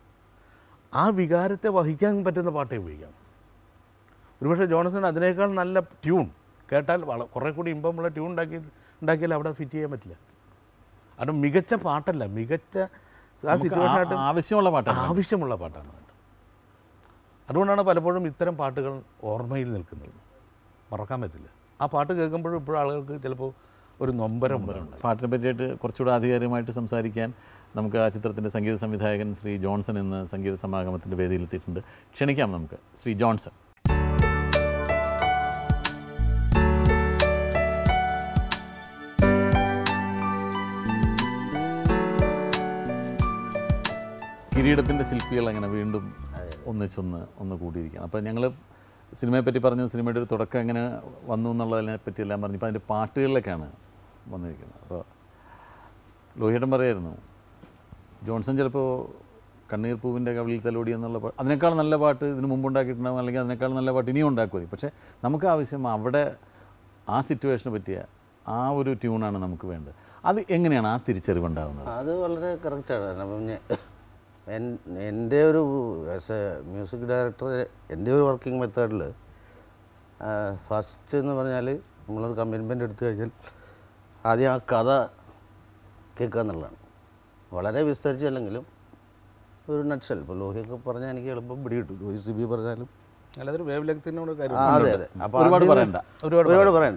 ആ വികാരത്തെ വഹിക്കാൻ പറ്റുന്ന പാട്ടേ ഉപയോഗിക്കാം ഒരുപക്ഷെ ജോൺസൺ അതിനേക്കാൾ നല്ല ട്യൂൺ കേട്ടാൽ വള കുറേ കൂടി ഇമ്പമുള്ള ട്യൂൺ ഉണ്ടാക്കി ഉണ്ടാക്കിയാൽ അവിടെ ഫിറ്റ് ചെയ്യാൻ പറ്റില്ല അത് മികച്ച പാട്ടല്ല മികച്ച ആ നമുക്ക് സിറ്റുവേഷനായിട്ട് ആ- ആവശ്യമുള്ള പാട്ടാണ് ആവശ്യമുള്ള പാട്ടാണ് വേണ്ടത് അതുകൊണ്ടാണ് പലപ്പോഴും ഇത്തരം പാട്ടുകൾ ഓർമ്മയിൽ നിൽക്കുന്നത് മറക്കാൻ പറ്റില്ല ആ പാട്ട് കേൾക്കുമ്പോഴും ഇപ്പോഴും ആളുകൾക്ക് ചിലപ്പോൾ ഒരു നൊമ്പരം ഉണ്ട് പാട്ടിനെ പറ്റിയിട്ട് കുറച്ചുകൂടെ ആധികാരികമായിട്ട് സംസാരിക്കാൻ നമുക്ക് ആ ചിത്രത്തിൻ്റെ സംഗീത സംവിധായകൻ ശ്രീ ജോൺസൺ എന്ന സംഗീത സമാഗമത്തിൻ്റെ വേദിയിലെത്തിയിട്ടുണ്ട് ക്ഷണിക്കാം നമുക്ക് ശ്രീ ജോൺസൺ കിരീടത്തിൻ്റെ ശില്പികൾ അങ്ങനെ വീണ്ടും ഒന്നിച്ചൊന്ന് ഒന്ന് കൂടിയിരിക്കുകയാണ് അപ്പോൾ ഞങ്ങൾ സിനിമയെ പറ്റി പറഞ്ഞു സിനിമയുടെ ഒരു തുടക്കം എങ്ങനെ വന്നു എന്നുള്ളതിനെ പറ്റിയെല്ലാം പറഞ്ഞു ഇപ്പോൾ അതിൻ്റെ പാട്ടുകളിലേക്കാണ് വന്നിരിക്കുന്നത് അപ്പോൾ ലോഹിയേട്ടൻ പറയായിരുന്നു ജോൺസൺ ചിലപ്പോൾ കണ്ണീർ പൂവിൻ്റെ കവിളിൽ തലോടി എന്നുള്ള പാട്ട് അതിനേക്കാൾ നല്ല പാട്ട് ഇതിന് മുമ്പ് ഉണ്ടാക്കിയിട്ടുണ്ടാകും അല്ലെങ്കിൽ അതിനേക്കാൾ നല്ല പാട്ട് ഇനിയും ഉണ്ടാക്കുമായിരിക്കും പക്ഷേ നമുക്ക് ആവശ്യം അവിടെ ആ സിറ്റുവേഷന് പറ്റിയ ആ ഒരു ട്യൂണാണ് നമുക്ക് വേണ്ടത് അത് എങ്ങനെയാണ് ആ തിരിച്ചറിവുണ്ടാകുന്നത് അത് വളരെ കറക്റ്റാണ് കാരണം അപ്പം ഞാൻ എൻ- എൻ്റെ ഒരു ആസ് എ മ്യൂസിക് ഡയറക്ടർ എൻ്റെ ഒരു വർക്കിംഗ് മെത്തേഡിൽ ഫസ്റ്റ് എന്ന് പറഞ്ഞാൽ നമ്മളൊരു കമ്മിറ്റ്മെൻ്റ് എടുത്തു കഴിഞ്ഞാൽ ആദ്യം ആ കഥ കേൾക്കുക എന്നുള്ളതാണ് വളരെ വിസ്തരിച്ചല്ലെങ്കിലും ഒരു നട്സൽ ഇപ്പോൾ ലോഹിയൊക്കെ പറഞ്ഞാൽ എനിക്ക് എളുപ്പം പിടികിട്ടും ലോഹി സിബി പറഞ്ഞാലും അല്ലാതൊരു വേവ് ലെങ്ത്തിനോട് കാര്യം ആ, അതെ അതെ അപ്പോൾ ഒരുപാട് പറയണ്ട ഒരുപാട് ഒരുപാട് പറയണ്ട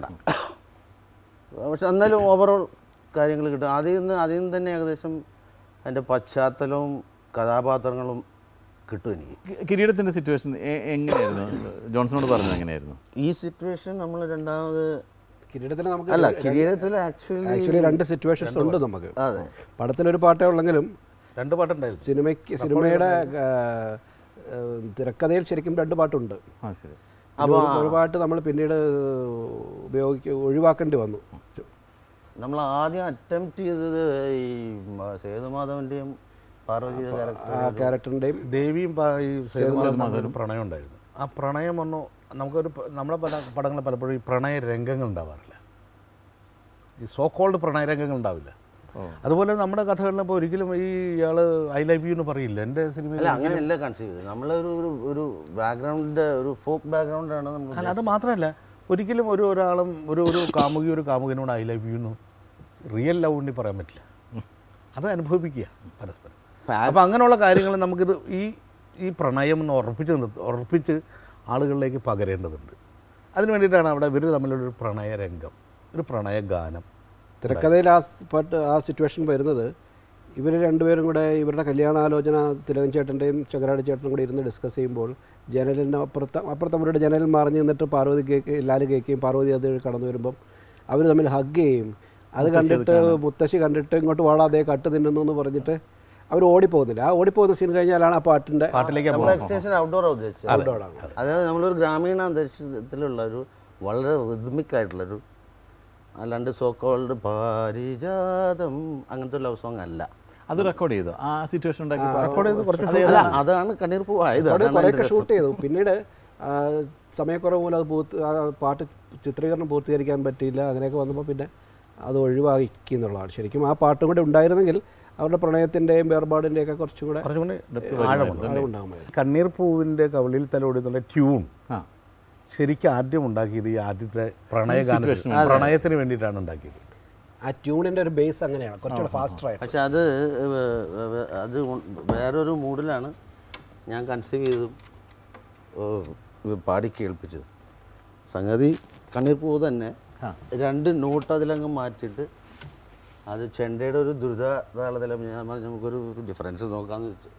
പക്ഷെ എന്നാലും ഓവറോൾ കാര്യങ്ങൾ കിട്ടും അതിൽ നിന്ന് അതിൽ നിന്ന് തന്നെ ഏകദേശം അതിൻ്റെ പശ്ചാത്തലവും കഥാപാത്രങ്ങളും കിട്ടും എനിക്ക് കി- കിരീടത്തിൻ്റെ സിറ്റുവേഷൻ എങ്ങനെയായിരുന്നു ജോൺസണോട് പറഞ്ഞത് എങ്ങനെയായിരുന്നു ഈ സിറ്റുവേഷൻ നമ്മൾ രണ്ടാമത് കിരീടത്തിന് നമുക്ക് അല്ല കിരീടത്തിൽ ആക്ച്വലി ആക്ച്വലി രണ്ട് സിറ്റുവേഷൻസ് ഉണ്ട് നമുക്ക് അതെ പടത്തിലൊരു പാട്ടേ ഉള്ളെങ്കിലും രണ്ട് പാട്ടുണ്ടായിരുന്നു സിനിമയ്ക്ക് സിനിമയുടെ ആ, ആ, തിരക്കഥയിൽ ശരിക്കും രണ്ട് പാട്ടുണ്ട് ആ ശരി അതിൽ ഒരു- ഒരു പാട്ട് നമ്മൾ പിന്നീട് ഉപയോഗിക്ക ഒഴിവാക്കേണ്ടി വന്നു നമ്മൾ ആദ്യം അറ്റംപ്റ്റ് ചെയ്തത് ഈ മ- സേതുമാധവൻ്റെയും പാർവതിയുടെ ക്യാരക്ടർ ആ ക്യാരക്ടറിൻ്റെയും ദേവിയും പ- ഈ സേതുമാധവനും പ്രണയം ഉണ്ടായിരുന്നു ആ പ്രണയം ഒന്ന് നമുക്കൊരു പ- നമ്മളെ പല പടങ്ങളിൽ പലപ്പോഴും ഈ പ്രണയ രംഗങ്ങൾ ഉണ്ടാവാറില്ല ഈ സോ കോൾഡ് പ്രണയ രംഗങ്ങൾ ഉണ്ടാവില്ല അതുപോലെ നമ്മുടെ കഥകളിൽ ഇപ്പോൾ ഒരിക്കലും ഈ ഇയാൾ ഐ ലവ് യു എന്ന് പറയില്ല എൻ്റെ സിനിമയിൽ അല്ല അങ്ങനെയല്ല കൺസീവ് ചെയ്തത് നമ്മളൊരു ഒരു ഒരു ബാക്ക്ഗ്രൗണ്ടിൻ്റെ ഒരു ഫോക്ക് ബാക്ക്ഗ്രൗണ്ടാണ് നമ്മൾ അല്ല അത് മാത്രമല്ല ഒരിക്കലും ഒരു ഒരാളും ഒരു ഒരു കാമുകി ഒരു കാമുകനോട് ഐ ലവ് യു എന്ന് റിയൽ ലവ് ഉണ്ടി പറയാൻ പറ്റില്ല അത് അനുഭവിക്കുക പരസ്പരം അപ്പോൾ അങ്ങനെയുള്ള കാര്യങ്ങൾ നമുക്കിത് ഈ ഈ പ്രണയം എന്ന് ഉറപ്പിച്ച് നിർത്ത ഉറപ്പിച്ച് ആളുകളിലേക്ക് പകരേണ്ടതുണ്ട് അതിന് വേണ്ടിയിട്ടാണ് അവിടെ ഇവർ തമ്മിലൊരു പ്രണയ രംഗം ഒരു പ്രണയ ഗാനം തിരക്കഥയിൽ ആ സ് പാട്ട് ആ സിറ്റുവേഷൻ വരുന്നത് ഇവർ രണ്ടുപേരും കൂടെ ഇവരുടെ കല്യാണാലോചന തിലകൻ ചേട്ടൻ്റെയും ചങ്ങരാടി ചേട്ടനും കൂടി ഇരുന്ന് ഡിസ്കസ് ചെയ്യുമ്പോൾ ജനലിൻ്റെ അപ്പുറത്ത് അപ്പുറത്ത് അവരുടെ ജനലിൽ മറിഞ്ഞ് നിന്നിട്ട് പാർവതി കേക്ക് ലാല് കേൾക്കുകയും പാർവതി അത് കടന്നു വരുമ്പം അവർ തമ്മിൽ ഹഗ് ചെയ്യും അത് കണ്ടിട്ട് മുത്തശ്ശി കണ്ടിട്ട് ഇങ്ങോട്ട് വാടാതെ കട്ട് തിന്നുന്നു എന്ന് പറഞ്ഞിട്ട് അവർ ഓടിപ്പോകുന്നില്ല ആ ഓടിപ്പോകുന്ന സീൻ കഴിഞ്ഞാലാണ് ആ പാട്ടിൻ്റെ പാട്ടിലേക്ക് നമ്മൾ എക്സ്റ്റൻഷൻ ഔട്ട്ഡോർ ഉദ്ദേശിച്ചത് ഔട്ട്ഡോറാണ് അതായത് നമ്മളൊരു ഗ്രാമീണ അന്തരീക്ഷത്തിലുള്ള ഒരു വളരെ റിതമിക് ആയിട്ടുള്ളൊരു അല്ലാണ്ട് സോ കോൾഡ് പാരിജാതം അങ്ങനത്തെ ലവ് സോങ് അല്ല അത് റെക്കോർഡ് ചെയ്തു ആ സിറ്റുവേഷൻ ഉണ്ടാക്കി റെക്കോർഡ് ചെയ്ത് കുറച്ച് അല്ല അതാണ് കണ്ണീർ പൂവായത് അവിടെ അതാണ് കുറേയൊക്കെ അതിൻ്റെ ഷൂട്ട് ചെയ്തു പിന്നീട് ആ, സമയക്കുറവ് മൂലം അത് പൂർത്തി ആ പാട്ട് ചിത്രീകരണം പൂർത്തീകരിക്കാൻ പറ്റിയില്ല അങ്ങനെയൊക്കെ വന്നപ്പോൾ പിന്നെ അത് ഒഴിവാക്കി എന്നുള്ളതാണ് ശരിക്കും ആ പാട്ടും കൂടെ ഉണ്ടായിരുന്നെങ്കിൽ അവരുടെ പ്രണയത്തിൻ്റെയും വേർപാടിൻ്റെയും ഒക്കെ കുറച്ചും കൂടെ കുറച്ചും കൂടി ആഴമുണ്ട് ഉണ്ടാകുമായിരുന്നു കണ്ണീർ പൂവിൻ്റെ കവിളിൽ തലോടി എന്നുള്ള ട്യൂൺ ആ ശരിക്കും ആദ്യം ഉണ്ടാക്കിയത് ഈ ആദ്യത്തെ പ്രണയഗാനത്തിന് പ്രണയത്തിന് വേണ്ടിയിട്ടാണ് ഉണ്ടാക്കിയത് ആ ട്യൂണിൻ്റെ ഒരു ബേസ് അങ്ങനെയാണ് കുറച്ചുകൂടെ ഫാസ്റ്റർ ആയിട്ട് പക്ഷെ അത് വേ- വേ- അത് ഉ- വേറൊരു മൂഡിലാണ് ഞാൻ കൺസീവ് ചെയ്തും ഏഹ്, ഇത് പാടി കേൾപ്പിച്ചത് സംഗതി കണ്ണീർ പൂവ് തന്നെ ആ. രണ്ട് നോട്ട് അതിലങ്ങ് മാറ്റിയിട്ട് അത് ചെണ്ടയുടെ ഒരു ദ്രുത താളത്തിലും ഞാൻ പറഞ്ഞു നമുക്കൊരു ഡിഫറൻസ് നോക്കാമെന്ന് വെച്ചു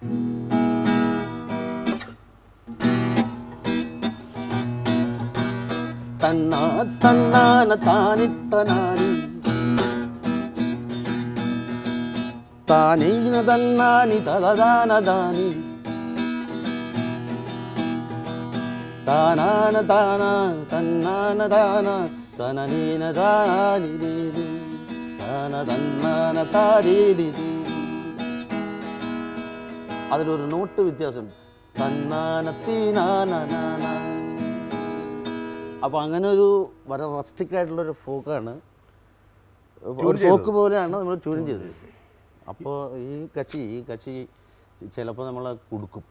തന്നാ തന്നാന താനിത്തനാനി താനീന തന്നാനി തദാന ദാനി താനാന താന തന്നാന താന തനനീന താനി രീതി താന തന്നാന താരീതി അതിലൊരു നോട്ട് വ്യത്യാസം തന്നാന തീനാന അപ്പോൾ അങ്ങനെ ഒരു വളരെ റസ്റ്റിക് ആയിട്ടുള്ളൊരു ഫോക്കാണ് ഒരു ഫോക്ക് പോലെയാണ് നമ്മൾ ട്യൂൺ ചെയ്തത് അപ്പോൾ ഈ കക്ഷി ഈ കക്ഷി ചിലപ്പോൾ നമ്മളെ കൊടുക്കും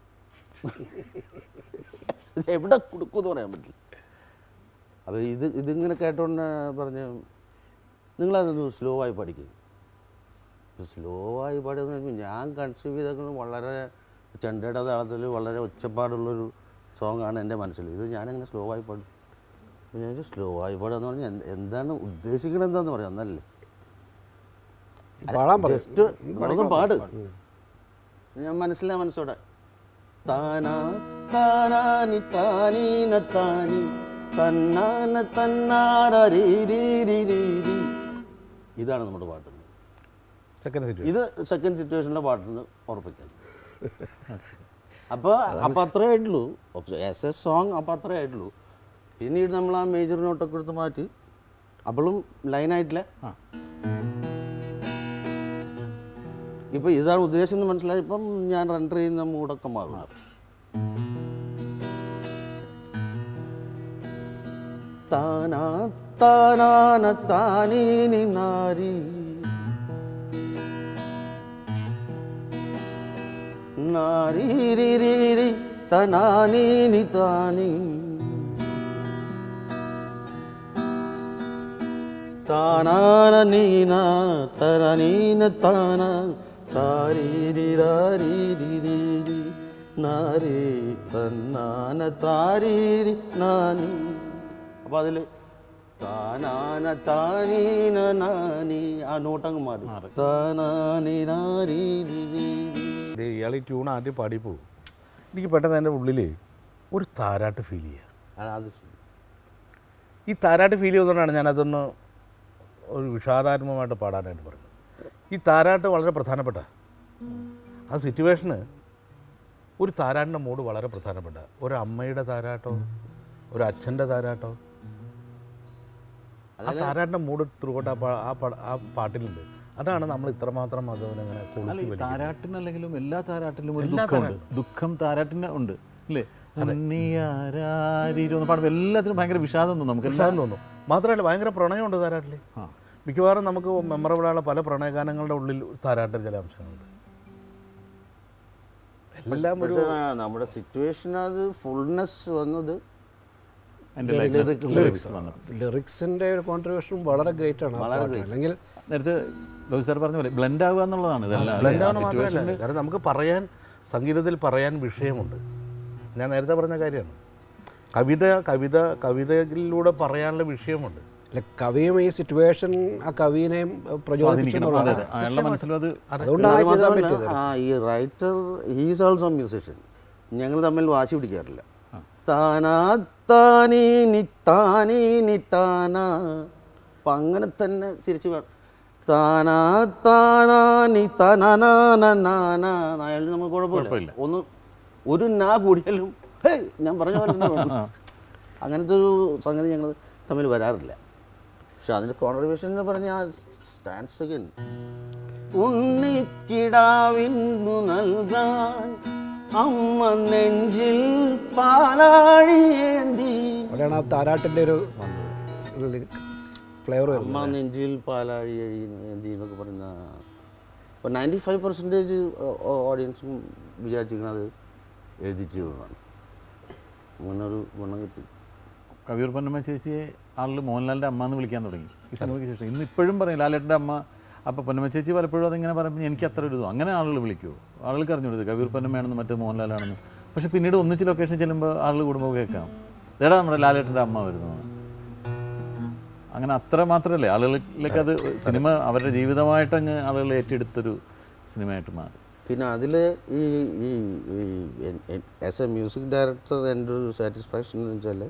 ഇത് എവിടെ കൊടുക്കും എന്ന് പറയാൻ പറ്റില്ല അപ്പോൾ ഇത് ഇതിങ്ങനെ കേട്ടോണ്ട് പറഞ്ഞ് നിങ്ങളതൊന്ന് സ്ലോ ആയി പഠിക്കും സ്ലോ ആയി പാടിയെന്ന് വെച്ചാൽ ഞാൻ കൺസീവ് ചെയ്തേക്കുന്നത് വളരെ ചെണ്ടയുടെ താളത്തിൽ വളരെ ഒച്ചപ്പാടുള്ളൊരു സോങ് ആണ് എൻ്റെ മനസ്സിൽ ഇത് ഞാനങ്ങനെ സ്ലോ ആയി പാടും അപ്പോൾ ഞാൻ സ്ലോ ആയി പാടുക എന്ന് പറഞ്ഞാൽ എന്ത്- എന്താണ് ഉദ്ദേശിക്കുന്നത് എന്താണെന്ന് പറയാം എന്നല്ലേ പാടാൻ പറയും ജസ്റ്റ് ഒന്ന് പാട് ഞാൻ മനസ്സിലാ മനസ്സോടെ താനാ താനാനി താനീന താനി തന്നാന തന്നാരീരീരീരീ ഇതാണ് നമ്മുടെ പാട്ട് സെക്കൻഡ് സിറ്റുവേഷൻ ഇത് സെക്കൻഡ് സിറ്റുവേഷനിലെ പാട്ടെന്ന് ഉറപ്പിക്കാം അപ്പോൾ അപ്പോൾ അത്രേ ആയിട്ടുള്ളൂ ആസ് എ സോങ് അപ്പോൾ അത്രേ ആയിട്ടുള്ളൂ പിന്നീട് നമ്മൾ ആ മേജർ നോട്ടൊക്കെ എടുത്ത് മാറ്റി അപ്പോഴും ലൈനായിട്ടില്ല ആ. ഇപ്പം ഇതാണ് ഉദ്ദേശം എന്ന് മനസ്സിലായി ഇപ്പം ഞാൻ റണ്ടർ ചെയ്യുന്ന മൂടൊക്കെ മാറും താനാ താനാന താനീനി നാരി നാരീരിരീരി തനാനീനി താനി താനാന നീന തനനീന താന താരീരിരാരീരിരീരി നാരീ തന്നാന താരീരി നാനി അപ്പോൾ അതിൽ താനാന താനീന നാനി ആ നോട്ടങ്ങ് മാറി താനാനി നാരീരിരീരി ഇത് ഇയാൾ ഈ ട്യൂൺ ആദ്യം പാടിപ്പോവും എനിക്ക് പെട്ടെന്ന് എൻ്റെ ഉള്ളിൽ ഒരു താരാട്ട് ഫീൽ ചെയ്യുക ആ, അത് ശരി. ഈ താരാട്ട് ഫീൽ ചെയ്തുകൊണ്ടാണ് ഞാനതൊന്ന് ഒരു വിഷാദാത്മകമായിട്ട് പാടാനായിട്ട് പറഞ്ഞത് ഈ താരാട്ട് വളരെ പ്രധാനപ്പെട്ട ആ സിറ്റുവേഷന് ഒരു താരാട്ടിൻ്റെ മൂഡ് വളരെ പ്രധാനപ്പെട്ട ഒരു അമ്മയുടെ താരാട്ടോ ഒരു അച്ഛൻ്റെ താരാട്ടോ ആ താരാട്ടിൻ്റെ മൂഡ് ത്രൂട്ട് ആ പാ- ആ പാ- ആ പാട്ടിലുണ്ട് അതാണ് നമ്മൾ ഇത്രമാത്രം അതിങ്ങനെ അല്ല കൊളുത്തി ഈ വലിക്കുന്നത്. താരാട്ടിനല്ലെങ്കിലും എല്ലാ താരാട്ടിലും ഒരു എല്ലാ ദുഃഖമുണ്ട് ദുഃഖം താരാട്ടിന് ഉണ്ട് അല്ലേ ഉണ്ണിയാരാരിരോ എന്ന് പാടുമ്പോൾ എല്ലാത്തിനും ഭയങ്കര വിഷാദം തോന്നും നമുക്ക് വിഷാദം തോന്നും മാത്രമല്ല ഭയങ്കര പ്രണയമുണ്ട് താരാട്ടിൽ ആ. മിക്കവാറും നമുക്ക് മെമ്മറബിൾ ആയുള്ള പല പ്രണയഗാനങ്ങളുടെ ഉള്ളിൽ താരാട്ടിൽ ചില അംശങ്ങളുണ്ട് എല്ലാം ഒരു പക്ഷേ ആ, നമ്മുടെ സിറ്റുവേഷൻ അത് ഫുൾനെസ് വന്നത് എൻ്റെ ലിറിക്സ് വന്നു ലിറിക്സിൻ്റെ ഒരു കോൺട്രിബ്യൂഷൻ വളരെ ഗ്രേറ്റ് ആണ് ആ പാട്ടിന്. അല്ലെങ്കിൽ നേരത്തെ ലോഹി സാർ പറഞ്ഞ പോലെ ബ്ലെൻഡ് ആവുക എന്നുള്ളതാണ് ഇതെല്ലാം അല്ലേ? ബ്ലെൻഡ് ആ ആവുന്ന മാത്രമല്ല situation കാരണം നമുക്ക് പറയാൻ സംഗീതത്തിൽ പറയാൻ വിഷയമുണ്ട് ഞാൻ നേരത്തെ പറഞ്ഞ കാര്യമാണ് കവിത കവിത കവിതയിലൂടെ പറയാനുള്ള വിഷയമുണ്ട് അല്ല കവിയും ഈ സിറ്റുവേഷൻ ആ കവിനെയും പ്രചോദിപ്പിച്ചു സ്വാധീനിക്കണം അതെ എന്നുള്ളതാണ്. അതെ അയാളുടെ മനസ്സിലും അത് അതുകൊണ്ടാണ് അത് ആ എഴുതാൻ മാത്രമല്ല, പറ്റിയത് ആ ഈ റൈറ്റർ ഹീസ് ഓൾസോ മ്യൂസിഷ്യൻ ഞങ്ങൾ തമ്മിൽ വാശി പിടിക്കാറില്ല താനാ താനീ നി താനീ നി താനാ അപ്പം അങ്ങനെ തന്നെ തിരിച്ച് വേണം താനാ താനാ നി തനാനാനാനാ അയാൾ നമുക്ക് കുഴപ്പമില്ല കുഴപ്പമില്ല. ഒന്ന് ഒരു നാ കൂടിയാലും ഹേയ് ഞാൻ പറഞ്ഞ പോലെ തന്നെ വേണം. അങ്ങനത്തെ ഒരു സംഗതി ഞങ്ങൾ തമ്മിൽ വരാറില്ല പക്ഷെ അതിൻ്റെ കോൺട്രിബ്യൂഷൻ എന്ന് പറഞ്ഞാൽ സ്റ്റാൻഡ് സെക്കൻഡ് ഉണ്ണിക്കിടാവിന്നു നൽകാൻ അമ്മ നെഞ്ചിൽ പാലാഴിയേന്തി അവിടെയാണ് ആ താരാട്ടിൻ്റെ ഒരു ഫ്ലേവർ വരുന്നത് അമ്മ നെഞ്ചിൽ പാലാഴി ഏന്തി എന്നൊക്കെ പറയുന്ന ഇപ്പോൾ നയൻറ്റി ഫൈവ് പെർസെൻറ്റേജ് ഓഡിയൻസും വിചാരിച്ചിരിക്കുന്നത് എഴുതിച്ചു എന്നാണ് അങ്ങനെ ഒരു ഗുണം കിട്ടി കവിയൂർ പൊന്നമ്മ ചേച്ചിയെ ആളിൽ മോഹൻലാലിൻ്റെ അമ്മ എന്ന് വിളിക്കാൻ തുടങ്ങി ഈ സിനിമയ്ക്ക് ശേഷം ഇന്ന് ഇപ്പോഴും പറയും ലാലേട്ടൻ്റെ അമ്മ അപ്പോൾ പൊന്നമ്മ ചേച്ചി പലപ്പോഴും അതിങ്ങനെ പറയുമ്പോൾ എനിക്ക് അത്ര ഒരു ഇതും അങ്ങനെ ആളുകൾ വിളിക്കുമോ ആളുകൾക്ക് അറിഞ്ഞുകൊടുത്ത് കവിയൂർ പൊന്നമ്മയാണെന്ന് മറ്റേ മോഹൻലാലാണെന്ന് പക്ഷേ പിന്നീട് ഒന്നിച്ച് ലൊക്കേഷൻ ചെല്ലുമ്പോൾ ആളുകൾ കൂടുമ്പോൾ കേൾക്കാം ഇതേടാ നമ്മുടെ ലാലേട്ടൻ്റെ അമ്മ വരുന്നു അങ്ങനെ അത്ര മാത്രമല്ലേ ആളുകളിലേക്ക് അത് സിനിമ അവരുടെ ജീവിതമായിട്ടങ്ങ് ആളുകൾ ഏറ്റെടുത്തൊരു സിനിമയായിട്ട് മാറി പിന്നെ അതിൽ ഈ ഈ ആസ് എ മ്യൂസിക് ഡയറക്ടർ എൻ്റെ ഒരു സാറ്റിസ്ഫാക്ഷൻ എന്ന് വെച്ചാൽ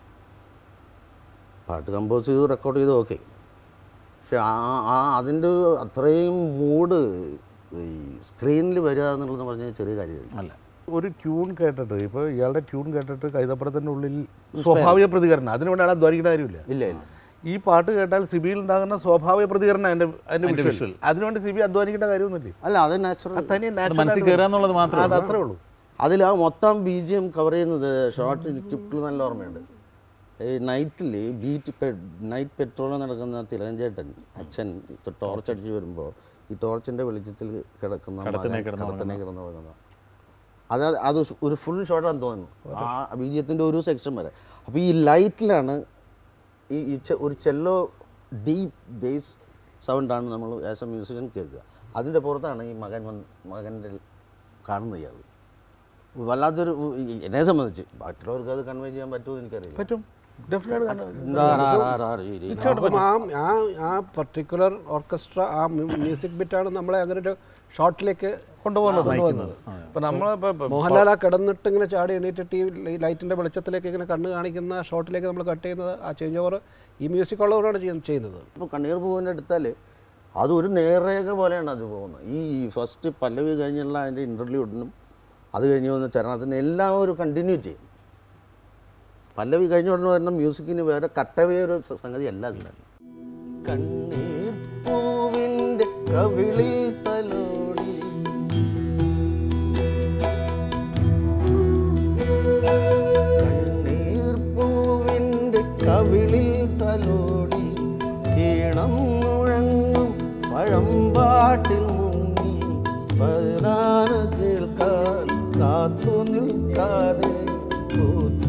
പാട്ട് കമ്പോസ് ചെയ്ത് റെക്കോർഡ് ചെയ്ത് ഓക്കെ പക്ഷെ ആ ആ അതിൻ്റെ ഒരു അത്രയും മൂഡ് ഈ സ്ക്രീനിൽ വരിക എന്നുള്ളത് പറഞ്ഞാൽ ചെറിയ കാര്യമാണ് അല്ല ഒരു ട്യൂൺ കേട്ടിട്ട് ഇപ്പോൾ ഇയാളുടെ ട്യൂൺ കേട്ടിട്ട് കൈതപ്പുറത്തിൻ്റെ ഉള്ളിൽ സ്വാഭാവിക പ്രതികരണം അതിന് വേണ്ടി അയാൾ അധ്വാനിക്കേണ്ട കാര്യമില്ല ഇല്ല ഇല്ല ഈ പാട്ട് കേട്ടാൽ സിബിയിൽ ഉണ്ടാകുന്ന സ്വാഭാവിക പ്രതികരണം അതിൻ്റെ അതിൻ്റെ അതിൻ്റെ വിഷ്വൽ visual. അതിനുവേണ്ടി സിബി അധ്വാനിക്കേണ്ട കാര്യമൊന്നുമില്ല അല്ല അത് നാച്ചുറൽ അത് തനി അത് മനസ്സിൽ കയറുക എന്നുള്ളത് മാത്രമേ അത് അത്രേ ഉള്ളൂ അതിൽ ആ മൊത്തം ബി ജി എം കവർ ചെയ്യുന്നത് ഷോർട്ട് എനിക്ക് ഇപ്പോഴും നല്ല ഓർമ്മയുണ്ട് ഈ നൈറ്റിൽ ബീറ്റ് നൈറ്റ് പെട്രോളിൽ നടക്കുന്ന തിലകൻ ചേട്ടൻ അച്ഛൻ ടോർച്ച് അടിച്ച് വരുമ്പോൾ ഈ ടോർച്ചിൻ്റെ വെളിച്ചത്തിൽ കിടക്കുന്ന കടത്തിനെ മകൻ കിടന്ന് കടത്തിനെ കിടന്ന് ഉറങ്ങുന്ന അത് അത് ഒരു ഫുൾ ഷോട്ടാന്ന് തോന്നുന്നു ആ ബീജിയത്തിൻ്റെ ഒരു സെക്ഷൻ വരെ അപ്പോൾ ഈ ലൈറ്റിലാണ് ഈ ഈ ചെ- ഒരു ചെല്ലോ ഡീപ്പ് ബേസ് സൗണ്ടാണ് നമ്മൾ ആസ് എ മ്യൂസിഷ്യൻ കേൾക്കുക അതിൻ്റെ പുറത്താണ് ഈ മകൻ വന്ന് മകൻ്റെ കാണുന്നത് ഇയാൾ വല്ലാത്തൊരു ഈ- എന്നെ സംബന്ധിച്ച് ബാക്കിയുള്ളവർക്ക് അത് കൺവേ ചെയ്യാൻ പറ്റുമോ എനിക്കറിയില്ല പറ്റും ഡെഫിനറ്റ് എന്താ റാ, റാ, റാ, രീ, രീ. അപ്പം ആ ആ ആ പർട്ടിക്കുലർ ഓർക്കസ്ട്ര ആ മ്യൂസിക് ബിറ്റാണ് നമ്മളെ അങ്ങനെ ഒരു ഷോട്ടിലേക്ക് കൊണ്ടുപോകുന്നത് നയിക്കുന്നത് ഇപ്പം നമ്മളിപ്പോൾ മോഹൻലാൽ ആ കിടന്നിട്ട് ഇങ്ങനെ ചാടി എണീറ്റിട്ട് ഈ ലൈറ്റിൻ്റെ വെളിച്ചത്തിലേക്ക് ഇങ്ങനെ കണ്ണ് കാണിക്കുന്ന ഷോട്ടിലേക്ക് നമ്മൾ കട്ട് ചെയ്യുന്നത് ആ ചേഞ്ച് ഓവർ ഈ മ്യൂസിക് ഉള്ളവരാണ് ചെയ്യ- ചെയ്യുന്നത് ഇപ്പോൾ കണ്ണീർ പൂവിൻ്റെ എടുത്താൽ അതൊരു നേർരേഖ പോലെയാണ് അത് പോകുന്നത് ഈ ഫസ്റ്റ് പല്ലവി കഴിഞ്ഞുള്ള അതിൻ്റെ ഇൻ്റർവ്യൂഡിനും അത് കഴിഞ്ഞ് വന്ന ചരണത്തിന് എല്ലാം ഒരു കണ്ടിന്യൂറ്റി പല്ലവി കഴിഞ്ഞ ഉടനെ വരുന്ന മ്യൂസിക്കിന് വേറെ കട്ടവേ ഒരു സ- സംഗതി അല്ല അതിൽ കണ്ണീർ പൂവിൻ്റെ കവിളിൽ തലോടി കണ്ണീർ പൂവിൻ്റെ കവിളിൽ തലോടി ഈണം മുഴങ്ങും പഴമ്പാട്ടിൽ മുങ്ങി പതിനാറ് കേൾക്കാൻ കാത്തു നിൽക്കാതെ കൂത്തു